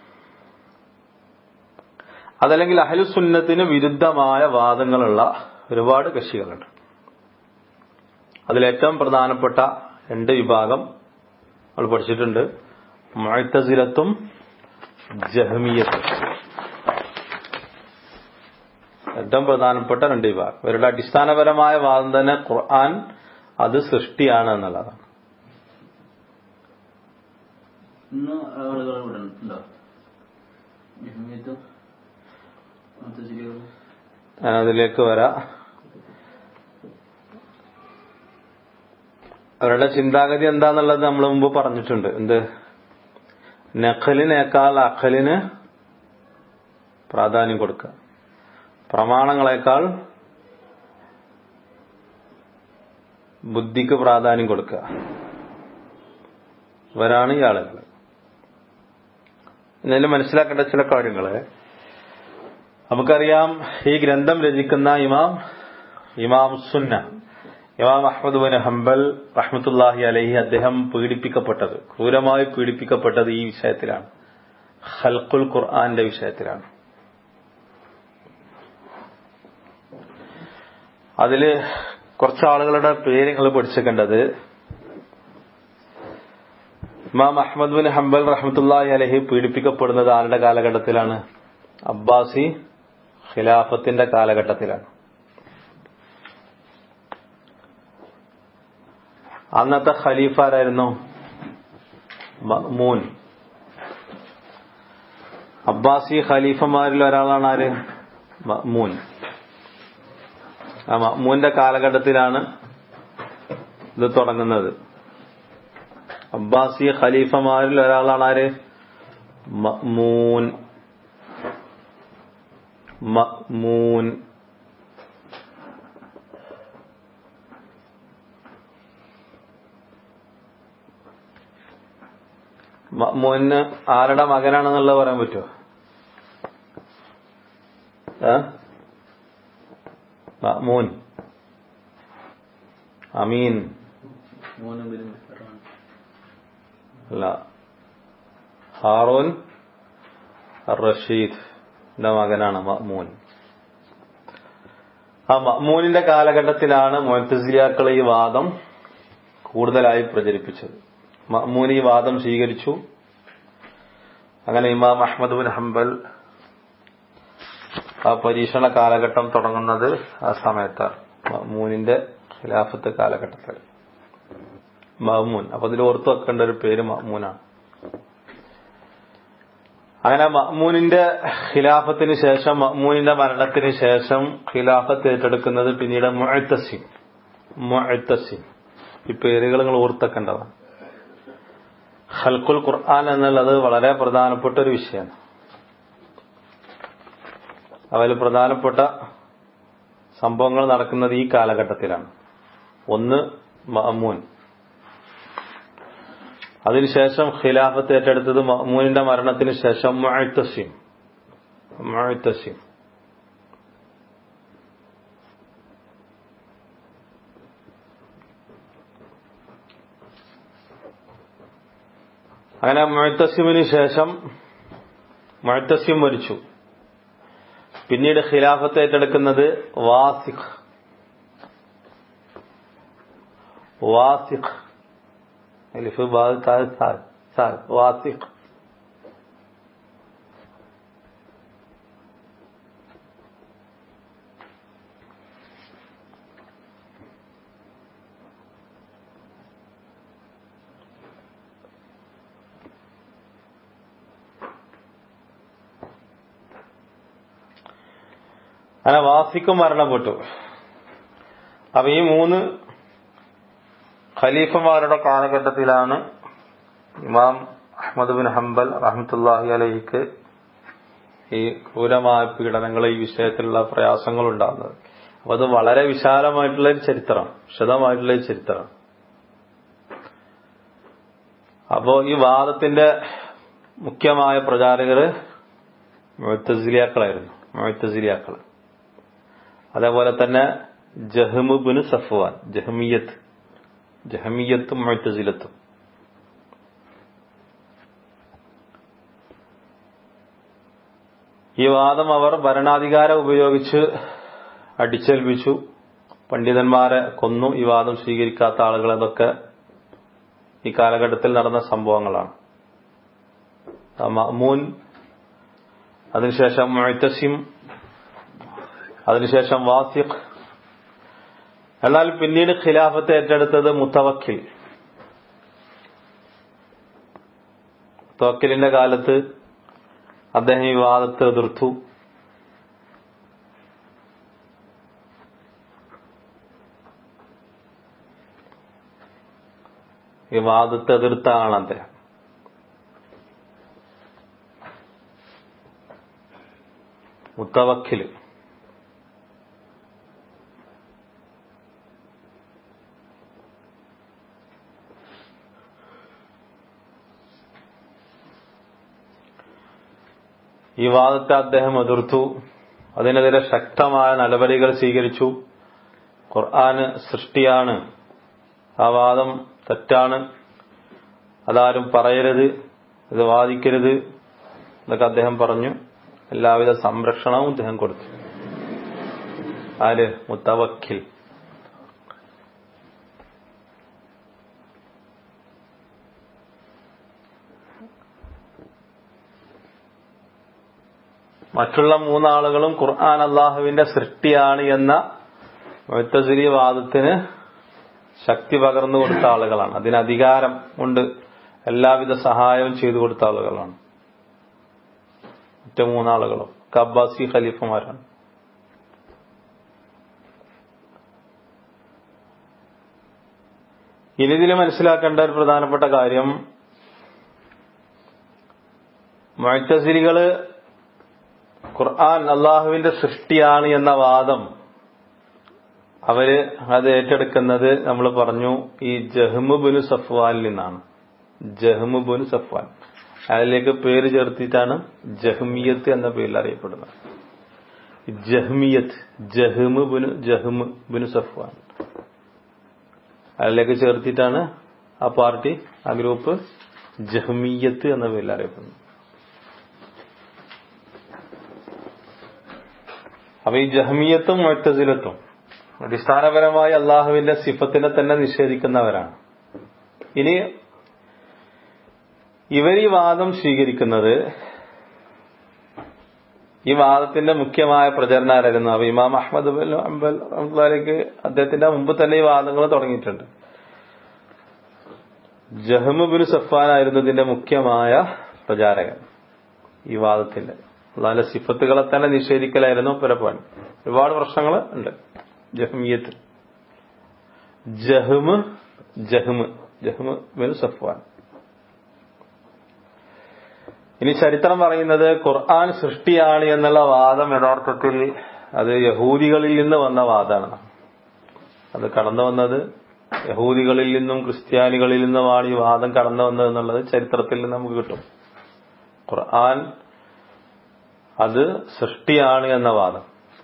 അതല്ലെങ്കിൽ അഹലുസുന്നത്തിന് വിരുദ്ധമായ വാദങ്ങളുള്ള ഒരുപാട് കക്ഷികളുണ്ട് അതിലേറ്റവും പ്രധാനപ്പെട്ട രണ്ട് വിഭാഗം നമ്മൾ പഠിച്ചിട്ടുണ്ട് മുഴത്തസിലത്തും ജഹമിയത്തും ഏറ്റവും പ്രധാനപ്പെട്ട രണ്ട് വിഭാഗം ഇവരുടെ അടിസ്ഥാനപരമായ വാദം തന്നെ ഖുർആൻ അത് സൃഷ്ടിയാണ് എന്നുള്ളതാണ് ഇന്ന് ആളുകൾ ഇവിടെ ഉണ്ടോ ജഹ്മിയത്തും മുത്തസിലികളും ഞാൻ അതിലേക്ക് വരാം അവരുടെ ചിന്താഗതി എന്താന്നുള്ളത് നമ്മൾ മുമ്പ് പറഞ്ഞിട്ടുണ്ട് എന്ത് നഖലിനേക്കാൾ അഖലിന് പ്രാധാന്യം കൊടുക്കുക പ്രമാണങ്ങളെക്കാൾ ബുദ്ധിക്ക് പ്രാധാന്യം കൊടുക്കുക ഇവരാണ് ഈ ആളുകൾ ഇതിൽ മനസ്സിലാക്കേണ്ട ചില കാര്യങ്ങള് നമുക്കറിയാം ഈ ഗ്രന്ഥം രചിക്കുന്ന ഇമാം ഇമാം സുന്ന ഇമാം അഹമ്മദ് ബിൻ ഹംബൽ റഹ്മത്തുല്ലാഹി അലഹി അദ്ദേഹം പീഡിപ്പിക്കപ്പെട്ടത് ക്രൂരമായി പീഡിപ്പിക്കപ്പെട്ടത് ഈ വിഷയത്തിലാണ് ഹൽക്കുൽ ഖുർആന്റെ വിഷയത്തിലാണ് അതില് കുറച്ച് ആളുകളുടെ പേര് നിങ്ങൾ പഠിച്ചേക്കേണ്ടത് ഇമാം അഹമ്മദ് ബിൻ ഹംബൽ റഹ്മത്തുല്ലാഹി അലഹി പീഡിപ്പിക്കപ്പെടുന്നത് ആരുടെ കാലഘട്ടത്തിലാണ് അബ്ബാസി ഖിലാഫത്തിന്റെ കാലഘട്ടത്തിലാണ് അന്നത്തെ ഖലീഫ ആരായിരുന്നു മഅ്മൂൻ അബ്ബാസി ഖലീഫമാരിൽ ഒരാളാണ് ആര് മഅ്മൂൻ ആ മഅ്മൂന്റെ കാലഘട്ടത്തിലാണ് ഇത് തുടങ്ങുന്നത് അബ്ബാസി ഖലീഫമാരിൽ ഒരാളാണ് ആര് മഅ്മൂൻ മഅ്മൂൻ മഅ്മൂന് ആരുടെ മകനാണെന്നുള്ളത് പറയാൻ പറ്റുമോ ഏ മഅ്മൂൻ അമീൻ മൂന്നും പേരും ഫറോൻ. അല്ല ഹാറൂൻ റഷീദ് മകനാണ് മഅ്മൂൻ ആ മഅ്മൂനിന്റെ കാലഘട്ടത്തിലാണ് മൊത്തസിലിയാക്കൾ ഈ വാദം കൂടുതലായി പ്രചരിപ്പിച്ചത് മഅ്മൂൻ ഈ വാദം സ്വീകരിച്ചു അങ്ങനെ ഇമാം അഹമ്മദ് ബിൻ ഹംബൽ ആ പരീക്ഷണ കാലഘട്ടം തുടങ്ങുന്നത് ആ സമയത്താണ് മഅ്മൂനിന്റെ ഖിലാഫത്ത് കാലഘട്ടത്തിൽ മഹ്മൂൻ അപ്പൊ അതിൽ ഓർത്തു വെക്കേണ്ട ഒരു പേര് മഹ്മൂനാണ് അങ്ങനെ മഹ്മൂനിന്റെ ഖിലാഫത്തിന് ശേഷം മഹ്മൂനിന്റെ മരണത്തിന് ശേഷം ഖിലാഫത്ത് ഏറ്റെടുക്കുന്നത് പിന്നീട് മുഅത്തസിം മുഅത്തസിം ഈ പേരുകൾ നിങ്ങൾ ഓർത്തക്കേണ്ടതാണ് ഹൽക്കുൽ ഖുർആൻ എന്നുള്ളത് വളരെ പ്രധാനപ്പെട്ട ഒരു വിഷയമാണ് അതിൽ പ്രധാനപ്പെട്ട സംഭവങ്ങൾ നടക്കുന്നത് ഈ കാലഘട്ടത്തിലാണ് ഒന്ന് മഅമൂൻ അതിനുശേഷം ഖിലാഫത്ത് ഏറ്റെടുത്തത് മഅമൂനിന്റെ മരണത്തിന് ശേഷം മുഅത്തസിം മുഅത്തസിം അങ്ങനെ മുഅത്തസിമിന് ശേഷം മുഅത്തസിം മരിച്ചു പിന്നീട് ഖിലാഫത്ത് ഏറ്റെടുക്കുന്നത് വാസിഖ് വാസിഖ് അലിഫ് ബാദ് താഴ് സാൽ സാൽ വാസിഖ് അങ്ങനെ വാസിക്കും മരണപ്പെട്ടു അപ്പൊ ഈ മൂന്ന് ഖലീഫമാരുടെ കാലഘട്ടത്തിലാണ് ഇമാം അഹമ്മദ് ബിൻ ഹംബൽ റഹ്മത്തുല്ലാഹി അലഹിക്ക് ഈ ക്രൂരമായ പീഡനങ്ങൾ ഈ വിഷയത്തിലുള്ള പ്രയാസങ്ങൾ ഉണ്ടാകുന്നത് അപ്പൊ അത് വളരെ വിശാലമായിട്ടുള്ള ഒരു ചരിത്രം വിശദമായിട്ടുള്ള ഒരു ചരിത്രം അപ്പോ ഈ വാദത്തിന്റെ മുഖ്യമായ പ്രചാരകര് മുഴത്തസിലിയാക്കളായിരുന്നു മുഴത്തസിലിയാക്കൾ അതേപോലെ തന്നെ ജഹ്മുബിന് സഫ്വാൻ ജഹ്മിയത്ത് ജഹമിയത്തും മുഴത്തസിലത്തും ഈ വാദം അവർ ഭരണാധികാരം ഉപയോഗിച്ച് അടിച്ചേൽപ്പിച്ചു പണ്ഡിതന്മാരെ കൊന്നു ഈ വാദം സ്വീകരിക്കാത്ത ആളുകൾ എന്നൊക്കെ ഈ കാലഘട്ടത്തിൽ നടന്ന സംഭവങ്ങളാണ് മഅമൂൻ അതിനുശേഷം മുഴത്തസിം അതിനുശേഷം വാസിഖ് എന്നാൽ പിന്നീട് ഖിലാഫത്ത് ഏറ്റെടുത്തത് മുത്തവക്കിൽ മുത്തവക്കിലിന്റെ കാലത്ത് അദ്ദേഹം ഈ വാദത്തെ എതിർത്തു ഈ വാദത്തെ എതിർത്ത ആളാണ് അദ്ദേഹം മുത്തവക്കില് ഈ വാദത്തെ അദ്ദേഹം എതിർത്തു അതിനെതിരെ ശക്തമായ നടപടികൾ സ്വീകരിച്ചു ഖുർആന് സൃഷ്ടിയാണ് ആ വാദം തെറ്റാണ് അതാരും പറയരുത് ഇത് വാദിക്കരുത് എന്നൊക്കെ അദ്ദേഹം പറഞ്ഞു എല്ലാവിധ സംരക്ഷണവും അദ്ദേഹം കൊടുത്തു ആര് മുത്തവക്കിൽ മറ്റുള്ള മൂന്നാളുകളും ഖുർആൻ അള്ളാഹുവിന്റെ സൃഷ്ടിയാണ് എന്ന മുത്തസിലി വാദത്തിന് ശക്തി പകർന്നു കൊടുത്ത ആളുകളാണ് അതിന് അധികാരം കൊണ്ട് എല്ലാവിധ സഹായവും ചെയ്തു കൊടുത്ത ആളുകളാണ് മറ്റു മൂന്നാളുകളും കബ്ബാസി ഖലീഫമാരാണ് ഇനി ഇതിൽ മനസ്സിലാക്കേണ്ട ഒരു പ്രധാനപ്പെട്ട കാര്യം മുഴത്തസിരികള് ഖുർആൻ അള്ളാഹുവിന്റെ സൃഷ്ടിയാണ് എന്ന വാദം അവര് അത് ഏറ്റെടുക്കുന്നത് നമ്മൾ പറഞ്ഞു ഈ ജഹ്മുബുനു സഫ്വാനിൽ നിന്നാണ് ജഹ്മുബുനു സഫ്വാൻ അതിലേക്ക് പേര് ചേർത്തിട്ടാണ് ജഹ്മിയത്ത് എന്ന പേരിൽ അറിയപ്പെടുന്നത് ജഹ്മിയത്ത് ജഹ്മുബുനു ജഹ്മു ബുനു സഫ്വാൻ അതിലേക്ക് ചേർത്തിട്ടാണ് ആ പാർട്ടി ആ ഗ്രൂപ്പ് ജഹ്മിയത്ത് എന്ന പേരിൽ അറിയപ്പെടുന്നത് അപ്പൊ ഈ ജഹ്മിയത്തും മുഴത്തസിലത്തും അടിസ്ഥാനപരമായി അള്ളാഹുവിന്റെ സിഫത്തിനെ തന്നെ നിഷേധിക്കുന്നവരാണ് ഇനി ഇവർ ഈ വാദം സ്വീകരിക്കുന്നത് ഈ വാദത്തിന്റെ മുഖ്യമായ പ്രചരണമായിരുന്നു അപ്പൊ ഇമാം അഹമ്മദ് അംബൽക്ക് അദ്ദേഹത്തിന്റെ മുമ്പ് തന്നെ ഈ വാദങ്ങൾ തുടങ്ങിയിട്ടുണ്ട് ജഹ്മുബിൻ സഫാൻ ആയിരുന്നു ഇതിന്റെ മുഖ്യമായ പ്രചാരകൻ ഈ വാദത്തിന്റെ അള്ളാഹിന്റെ സിഫത്തുകളെ തന്നെ നിഷേധിക്കലായിരുന്നു പലപ്പോഴും ഒരുപാട് പ്രശ്നങ്ങൾ ഉണ്ട് ജഹ്മിയത്ത് ജഹ്മ് ജഹ്മ് ജഹ്മ് ബിൻ സഫ്വാൻ ഇനി ചരിത്രം പറയുന്നത് ഖുർആൻ സൃഷ്ടിയാണ് എന്നുള്ള വാദം യഥാർത്ഥത്തിൽ അത് യഹൂദികളിൽ നിന്ന് വന്ന വാദമാണ് അത് കടന്നു വന്നത് യഹൂദികളിൽ നിന്നും ക്രിസ്ത്യാനികളിൽ നിന്നുമാണ് ഈ വാദം കടന്നു വന്നത് എന്നുള്ളത് ചരിത്രത്തിൽ നിന്ന് നമുക്ക് കിട്ടും ഖുർആൻ അത് സൃഷ്ടിയാണ് എന്ന വാദം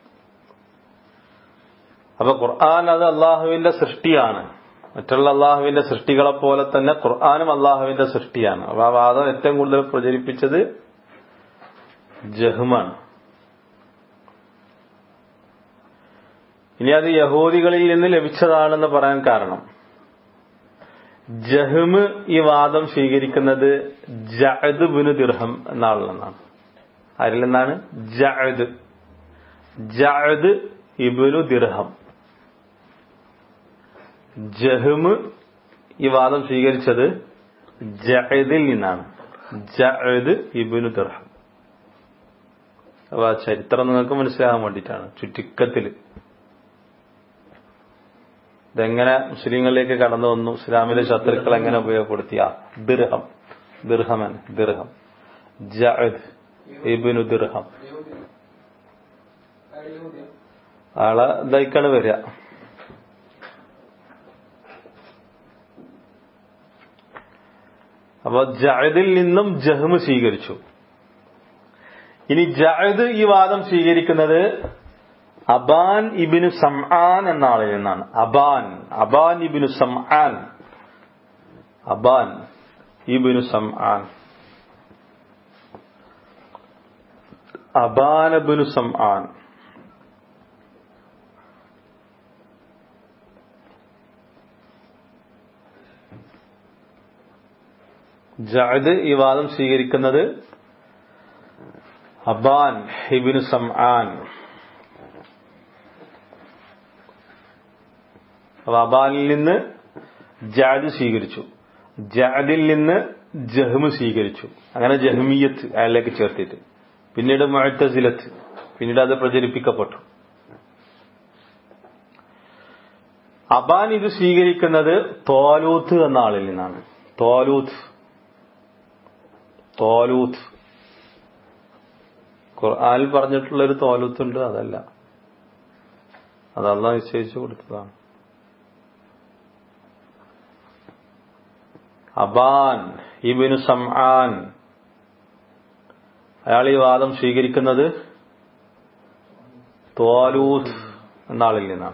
അപ്പൊ ഖുർആൻ അത് അള്ളാഹുവിന്റെ സൃഷ്ടിയാണ് മറ്റുള്ള അള്ളാഹുവിന്റെ സൃഷ്ടികളെ പോലെ തന്നെ ഖുർആാനും അള്ളാഹുവിന്റെ സൃഷ്ടിയാണ് അപ്പൊ ആ വാദം ഏറ്റവും കൂടുതൽ പ്രചരിപ്പിച്ചത് ജഹ്മാണ് ഇനി അത് യഹൂദികളിൽ നിന്ന് ലഭിച്ചതാണെന്ന് പറയാൻ കാരണം ജഹ്മ് ഈ വാദം സ്വീകരിക്കുന്നത് ജഅദ് ബിനു ദിർഹം എന്ന ആളിൽ നിന്നാണ് ആരിൽ നിന്നാണ് ജഅദ് ജഅദ് ഇബിനു ദിർഹം ജഹ്മ് ഈ വാദം സ്വീകരിച്ചത് ജഅദിൽ നിന്നാണ് ജഅദ് ഇബിനു ദിർഹം അപ്പൊ ആ ചരിത്രം നിങ്ങൾക്ക് മനസ്സിലാകാൻ വേണ്ടിയിട്ടാണ് ചുരുക്കത്തില് ഇതെങ്ങനെ മുസ്ലിങ്ങളിലേക്ക് കടന്നു വന്നു ഇസ്ലാമിലെ ശത്രുക്കൾ എങ്ങനെ ഉപയോഗപ്പെടുത്തിയ ദിർഹം ദിർഹമൻ ദിർഹം ജഅദ് ഇബിനു ദിർഹം ആളെ ഇതായിക്കാണ് വരിക അപ്പൊ ജഅദിൽ നിന്നും ജഹ്മ് സ്വീകരിച്ചു ഇനി ജഅദ് ഈ വാദം സ്വീകരിക്കുന്നത് അബാൻ ഇബിനു സംആൻ എന്ന ആളിൽ നിന്നാണ് അബാൻ അബാൻ ഇബിനു സംആൻ അബാൻ ഇബിനു സംആൻ അബാൻ ഇബിനു സംആൻ ജഅദ് ഈ വാദം സ്വീകരിക്കുന്നത് അബാൻ ഹിബിനു സംആൻ അപ്പൊ അബാനിൽ നിന്ന് ജാദ് സ്വീകരിച്ചു ജാദിൽ നിന്ന് ജഹ്മ് സ്വീകരിച്ചു അങ്ങനെ ജഹ്മിയത്ത് അയാളിലേക്ക് ചേർത്തിട്ട് പിന്നീട് മുഴത്തസിലത്ത് പിന്നീട് അത് പ്രചരിപ്പിക്കപ്പെട്ടു അബാൻ ഇത് സ്വീകരിക്കുന്നത് തോലൂത്ത് എന്ന ആളിൽ നിന്നാണ് തോലൂത്ത് തോലൂത്ത് ഖുർആനിൽ പറഞ്ഞിട്ടുള്ള ഒരു തോലൂത്തുണ്ട് അതല്ല അതല്ല നിശ്ചയിച്ചു കൊടുത്തതാണ് അബാൻ ഇബിനു സംആൻ അയാൾ ഈ വാദം സ്വീകരിക്കുന്നത് തോലൂത്ത് എന്ന ആളിൽ നിന്നാണ്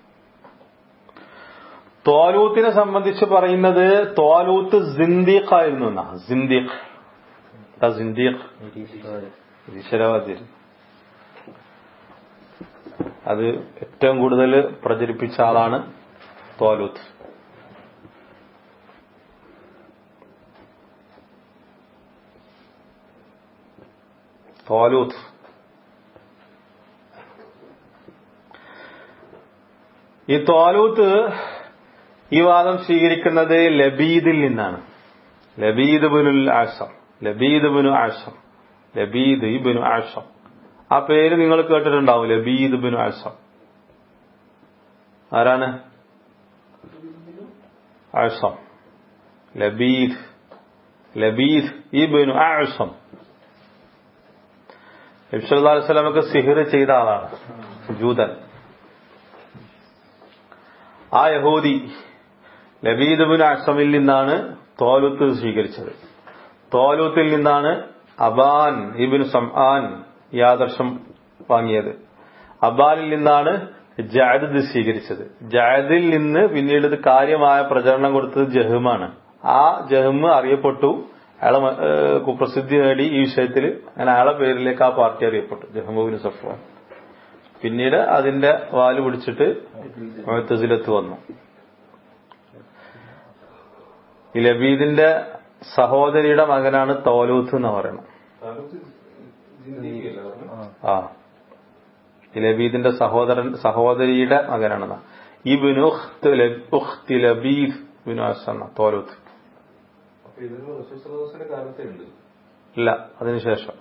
തോലൂത്തിനെ സംബന്ധിച്ച് പറയുന്നത് തോലൂത്ത് സിന്ദീഖ് ആയിരുന്നു എന്നാ സിന്ദീഖ് സിന്ദീഖ് നിരീശ്വരവാദി അത് ഏറ്റവും കൂടുതൽ പ്രചരിപ്പിച്ച ആളാണ് തോലൂത്ത് തോലൂത്ത് ഈ തോലൂത്ത് ഈ വാദം സ്വീകരിക്കുന്നത് ലബീദിൽ നിന്നാണ് ലബീദ് ബിനുൽ ആസം ലബീദ് ബിനു ആസം ലബീദ് ഇബിനു ആസം ആ പേര് നിങ്ങൾ കേട്ടിട്ടുണ്ടാവും ലബീദ് ബിനു ആസം ആരാണ് ആസം ലബീദ് ലബീദ് ഇബിനു ആസം നബ്സല്ലാസ്ലമക്ക് സിഹിർ ചെയ്ത ആളാണ് ജൂതൻ ആ യഹൂദി ലബീദ് ബിൻ അസമിൽ നിന്നാണ് തോലൂത്ത് സ്വീകരിച്ചത് തോലൂത്തിൽ നിന്നാണ് അബാൻ ഇബിൻ സംആൻ ഈ ആദർശം വാങ്ങിയത് അബാനിൽ നിന്നാണ് ജാദ് സ്വീകരിച്ചത് ജാദിൽ നിന്ന് പിന്നീട് ഇത് കാര്യമായ പ്രചരണം കൊടുത്തത് ജഹ്മാണ് ആ ജഹ്മ് അറിയപ്പെട്ടു അയാളെ കുപ്രസിദ്ധി നേടി ഈ വിഷയത്തിൽ അങ്ങനെ അയാളെ പേരിലേക്ക് ആ പാർട്ടി അറിയപ്പെട്ടു ജഹ്മുബിൻ സഫ്വാൻ പിന്നീട് അതിന്റെ വാല് പിടിച്ചിട്ട് മുഴത്തസിലത്ത് വന്നു ഈ ലബീദിന്റെ സഹോദരിയുടെ മകനാണ് തോലൂത്ത് എന്ന് പറയുന്നത് ആ ഈ ലബീദിന്റെ സഹോദരൻ സഹോദരിയുടെ മകനാണ് ഈ ബിനു ലബീദ് ബിനു അസന്ന തോലൂത്ത് ഇല്ല അതിനുശേഷം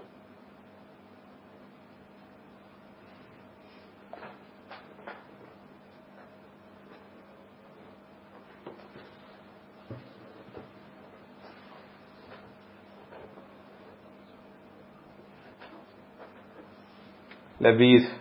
ലബീസ്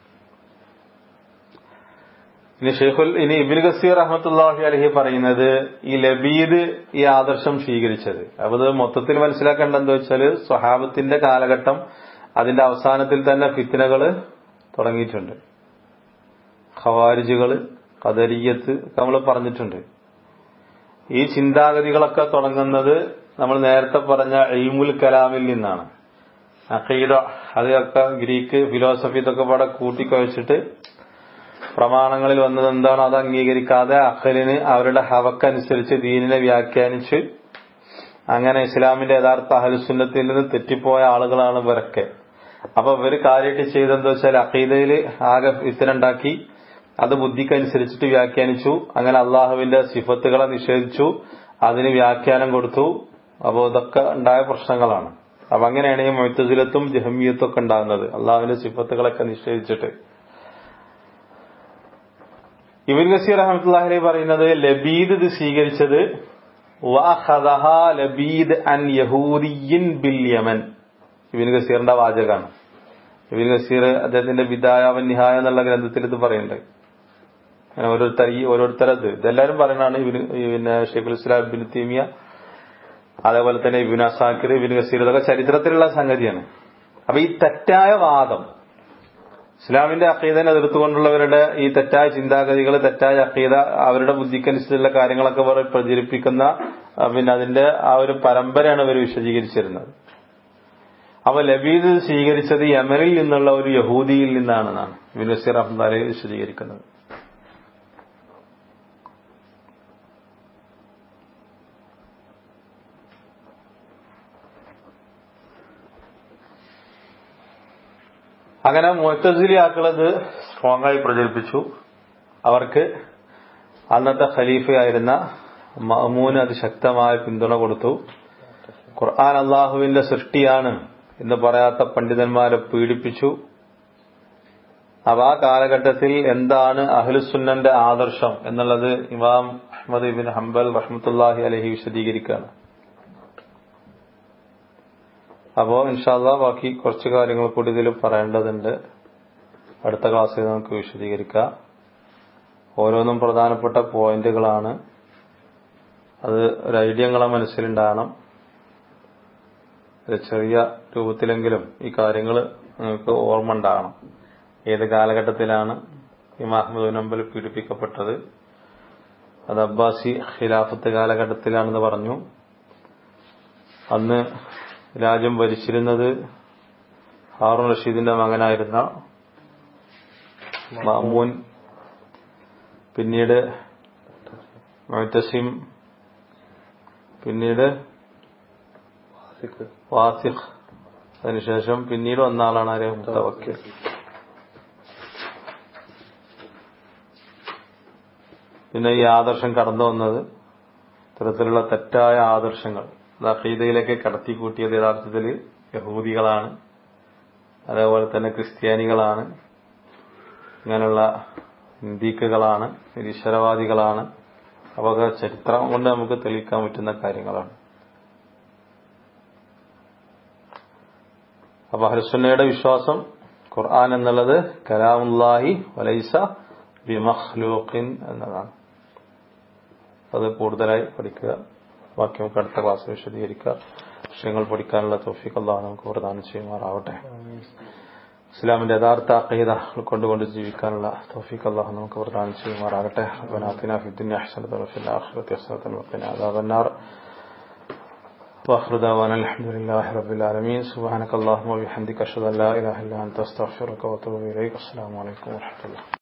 ഇനി ഷെയ്ഖുൽ ഇനി ഇബിൻ ഗസീർ റഹ്മത്തുല്ലാഹി അലഹി പറയുന്നത് ഈ ലബീദ് ഈ ആദർശം സ്വീകരിച്ചത് അപ്പൊ ഇത് മൊത്തത്തിൽ മനസ്സിലാക്കേണ്ടത് വെച്ചാൽ സ്വഹാബത്തിന്റെ കാലഘട്ടം അതിന്റെ അവസാനത്തിൽ തന്നെ ഫിത്തിനകള് തുടങ്ങിയിട്ടുണ്ട് ഖവാരിജുകള് കദരീയത്ത് നമ്മൾ പറഞ്ഞിട്ടുണ്ട് ഈ ചിന്താഗതികളൊക്കെ തുടങ്ങുന്നത് നമ്മൾ നേരത്തെ പറഞ്ഞ എയ്മുൽ കലാമിൽ നിന്നാണ് അഖീദ അതൊക്കെ ഗ്രീക്ക് ഫിലോസഫി ഇതൊക്കെ പാടെ കൂട്ടിക്കുഴച്ചിട്ട് പ്രമാണങ്ങളിൽ വന്നത് എന്താണോ അത് അംഗീകരിക്കാതെ അഖലിന് അവരുടെ ഹവക്കനുസരിച്ച് ദീനിനെ വ്യാഖ്യാനിച്ച് അങ്ങനെ ഇസ്ലാമിന്റെ യഥാർത്ഥ അഹലുസുന്നത്തിൽ നിന്ന് തെറ്റിപ്പോയ ആളുകളാണ് ഇവരൊക്കെ അപ്പൊ ഇവര് കാര്യമായിട്ട് ചെയ്തെന്താ വെച്ചാൽ അഖീദയിൽ ആകെ ഇത്തരണ്ടാക്കി അത് ബുദ്ധിക്കനുസരിച്ചിട്ട് വ്യാഖ്യാനിച്ചു അങ്ങനെ അള്ളാഹുവിന്റെ സിഫത്തുകളെ നിഷേധിച്ചു അതിന് വ്യാഖ്യാനം കൊടുത്തു അപ്പോൾ ഇതൊക്കെ ഉണ്ടായ പ്രശ്നങ്ങളാണ് അപ്പൊ അങ്ങനെയാണ് ഈ മൊയ്ത്തസിലത്തും ജഹമിയത്തും ഒക്കെ ഉണ്ടാകുന്നത് അള്ളാഹുവിന്റെ സിഫത്തുകളൊക്കെ നിഷേധിച്ചിട്ട് ഇബിൻ ഗസീർ അഹമ്മദ്ഹി പറയുന്നത് ലബീദ് ഇത് സ്വീകരിച്ചത് ലബീദ് അൻ യഹൂദിയിൻ ബിൽ യമൻ ഇബിൻ ഗസീറിന്റെ വാചകാണ് ഇബിൻ ഗസീർ അദ്ദേഹത്തിന്റെ വിദായാവൻ നിഹായ എന്നുള്ള ഗ്രന്ഥത്തിൽ ഇത് പറയുന്നുണ്ട് അങ്ങനെ ഓരോരുത്തർ ഈ ഓരോരുത്തരത് ഇതെല്ലാരും പറയുന്നതാണ് ഇബിന് പിന്നെ ഷെയ്ഖുൽ ഇസ്ലാം ഇബിൻ തീമിയ അതേപോലെ തന്നെ ഇബിൻ അസാക്കിർ ഇബിൻ ഗസീർ ഇതൊക്കെ ചരിത്രത്തിലുള്ള സംഗതിയാണ് അപ്പൊ ഈ തെറ്റായ വാദം ഇസ്ലാമിന്റെ അക്കീദനെ എതിർത്തുകൊണ്ടുള്ളവരുടെ ഈ തെറ്റായ ചിന്താഗതികൾ തെറ്റായ അക്കീദ അവരുടെ ബുദ്ധിക്കനുസരിച്ചുള്ള കാര്യങ്ങളൊക്കെ അവർ പ്രചരിപ്പിക്കുന്ന പിന്നെ അതിന്റെ ആ ഒരു പരമ്പരയാണ് ഇവർ വിശദീകരിച്ചിരുന്നത് അപ്പൊ ലബീദ് സ്വീകരിച്ചത് യമനിൽ നിന്നുള്ള ഒരു യഹൂദിയിൽ നിന്നാണെന്നാണ് വിനസീർ അഹമ്മദ് വിശദീകരിക്കുന്നത് അങ്ങനെ മുത്തസിലി ആക്കളത് സ്ട്രോങ് ആയി പ്രചരിപ്പിച്ചു അവർക്ക് അന്നത്തെ ഖലീഫയായിരുന്ന മഅമൂന് അതിശക്തമായ പിന്തുണ കൊടുത്തു ഖുർആൻ അള്ളാഹുവിന്റെ സൃഷ്ടിയാണ് എന്ന് പറയാത്ത പണ്ഡിതന്മാരെ പീഡിപ്പിച്ചു അപ്പൊ ആ കാലഘട്ടത്തിൽ എന്താണ് അഹ്ലുസുന്നന്റെ ആദർശം എന്നുള്ളത് ഇമാം അഹമ്മദ് ഇബിൻ ഹംബൽ റഹ്മത്തുല്ലാഹി അലഹി വിശദീകരിക്കുകയാണ് അപ്പോ ഇൻഷാല്ല ബാക്കി കുറച്ച് കാര്യങ്ങൾ കൂടി ഇതിൽ പറയേണ്ടതുണ്ട് അടുത്ത ക്ലാസ്സിൽ നമുക്ക് വിശദീകരിക്കാം ഓരോന്നും പ്രധാനപ്പെട്ട പോയിന്റുകളാണ് അത് ഒരു ഐഡിയ നിങ്ങളെ മനസ്സിലുണ്ടാകണം ഒരു ചെറിയ രൂപത്തിലെങ്കിലും ഈ കാര്യങ്ങൾ നിങ്ങൾക്ക് ഓർമ്മ ഉണ്ടാകണം ഏത് കാലഘട്ടത്തിലാണ് ഇമാം അഹമ്മദ് നമ്പൽ പീഡിപ്പിക്കപ്പെട്ടത് അത് അബ്ബാസി ഖിലാഫത്ത് കാലഘട്ടത്തിലാണെന്ന് പറഞ്ഞു അന്ന് രാജ്യം ഭരിച്ചിരുന്നത് ഹാറൂൺ റഷീദിന്റെ മകനായിരുന്ന മാമൂൻ പിന്നീട് മൊയ്തസിം പിന്നീട് വാസിഖ് അതിനുശേഷം പിന്നീട് വന്ന ആളാണ് ആരെ മുത്തവക്കിൽ പിന്നെ ഈ ആദർശം കടന്നു വന്നത് ഇത്തരത്തിലുള്ള തെറ്റായ ആദർശങ്ങൾ അത് അഖീദയിലേക്ക് കടത്തിക്കൂട്ടിയത് യഥാർത്ഥത്തിൽ യഹൂദികളാണ് അതേപോലെ തന്നെ ക്രിസ്ത്യാനികളാണ് ഇങ്ങനെയുള്ള ഇന്ത്യക്കുകളാണ് നിരീശ്വരവാദികളാണ് അവക ചരിത്രം കൊണ്ട് നമുക്ക് തെളിയിക്കാൻ പറ്റുന്ന കാര്യങ്ങളാണ് അപ്പൊ ഹർസുന്നയുടെ വിശ്വാസം ഖുർആൻ എന്നുള്ളത് കലാമുല്ലാഹി വലൈസ ബിമഖ്ലൂഖിൻ എന്നതാണ് അത് കൂടുതലായി പഠിക്കുക ബാക്കി നമുക്ക് അടുത്ത ക്ലാസ് വിശദീകരിക്കുക വിഷയങ്ങൾ പഠിക്കാനുള്ള തോഫിക്ക് അള്ളാഹ് നമുക്ക് പ്രദാനം ചെയ്യുമാറാവട്ടെ ഇസ്ലാമിന്റെ യഥാർത്ഥ അഖീദ ഉൾക്കൊണ്ടുകൊണ്ട് ജീവിക്കാനുള്ള തോഫിക്ക് അള്ളാഹ് നമുക്ക് പ്രദാനം ചെയ്യുമാറാകട്ടെ റബ്ബനാ ഫി ദുനിയ ഹസനത വഫിൽ ആഖിറതി ഹസനത വഖിനാ അദാബന്നാർ واخر دعوانا الحمد لله رب العالمين سبحانك اللهم وبحمدك اشهد ان لا اله الا انت استغفرك واتوب اليك السلام عليكم ورحمه الله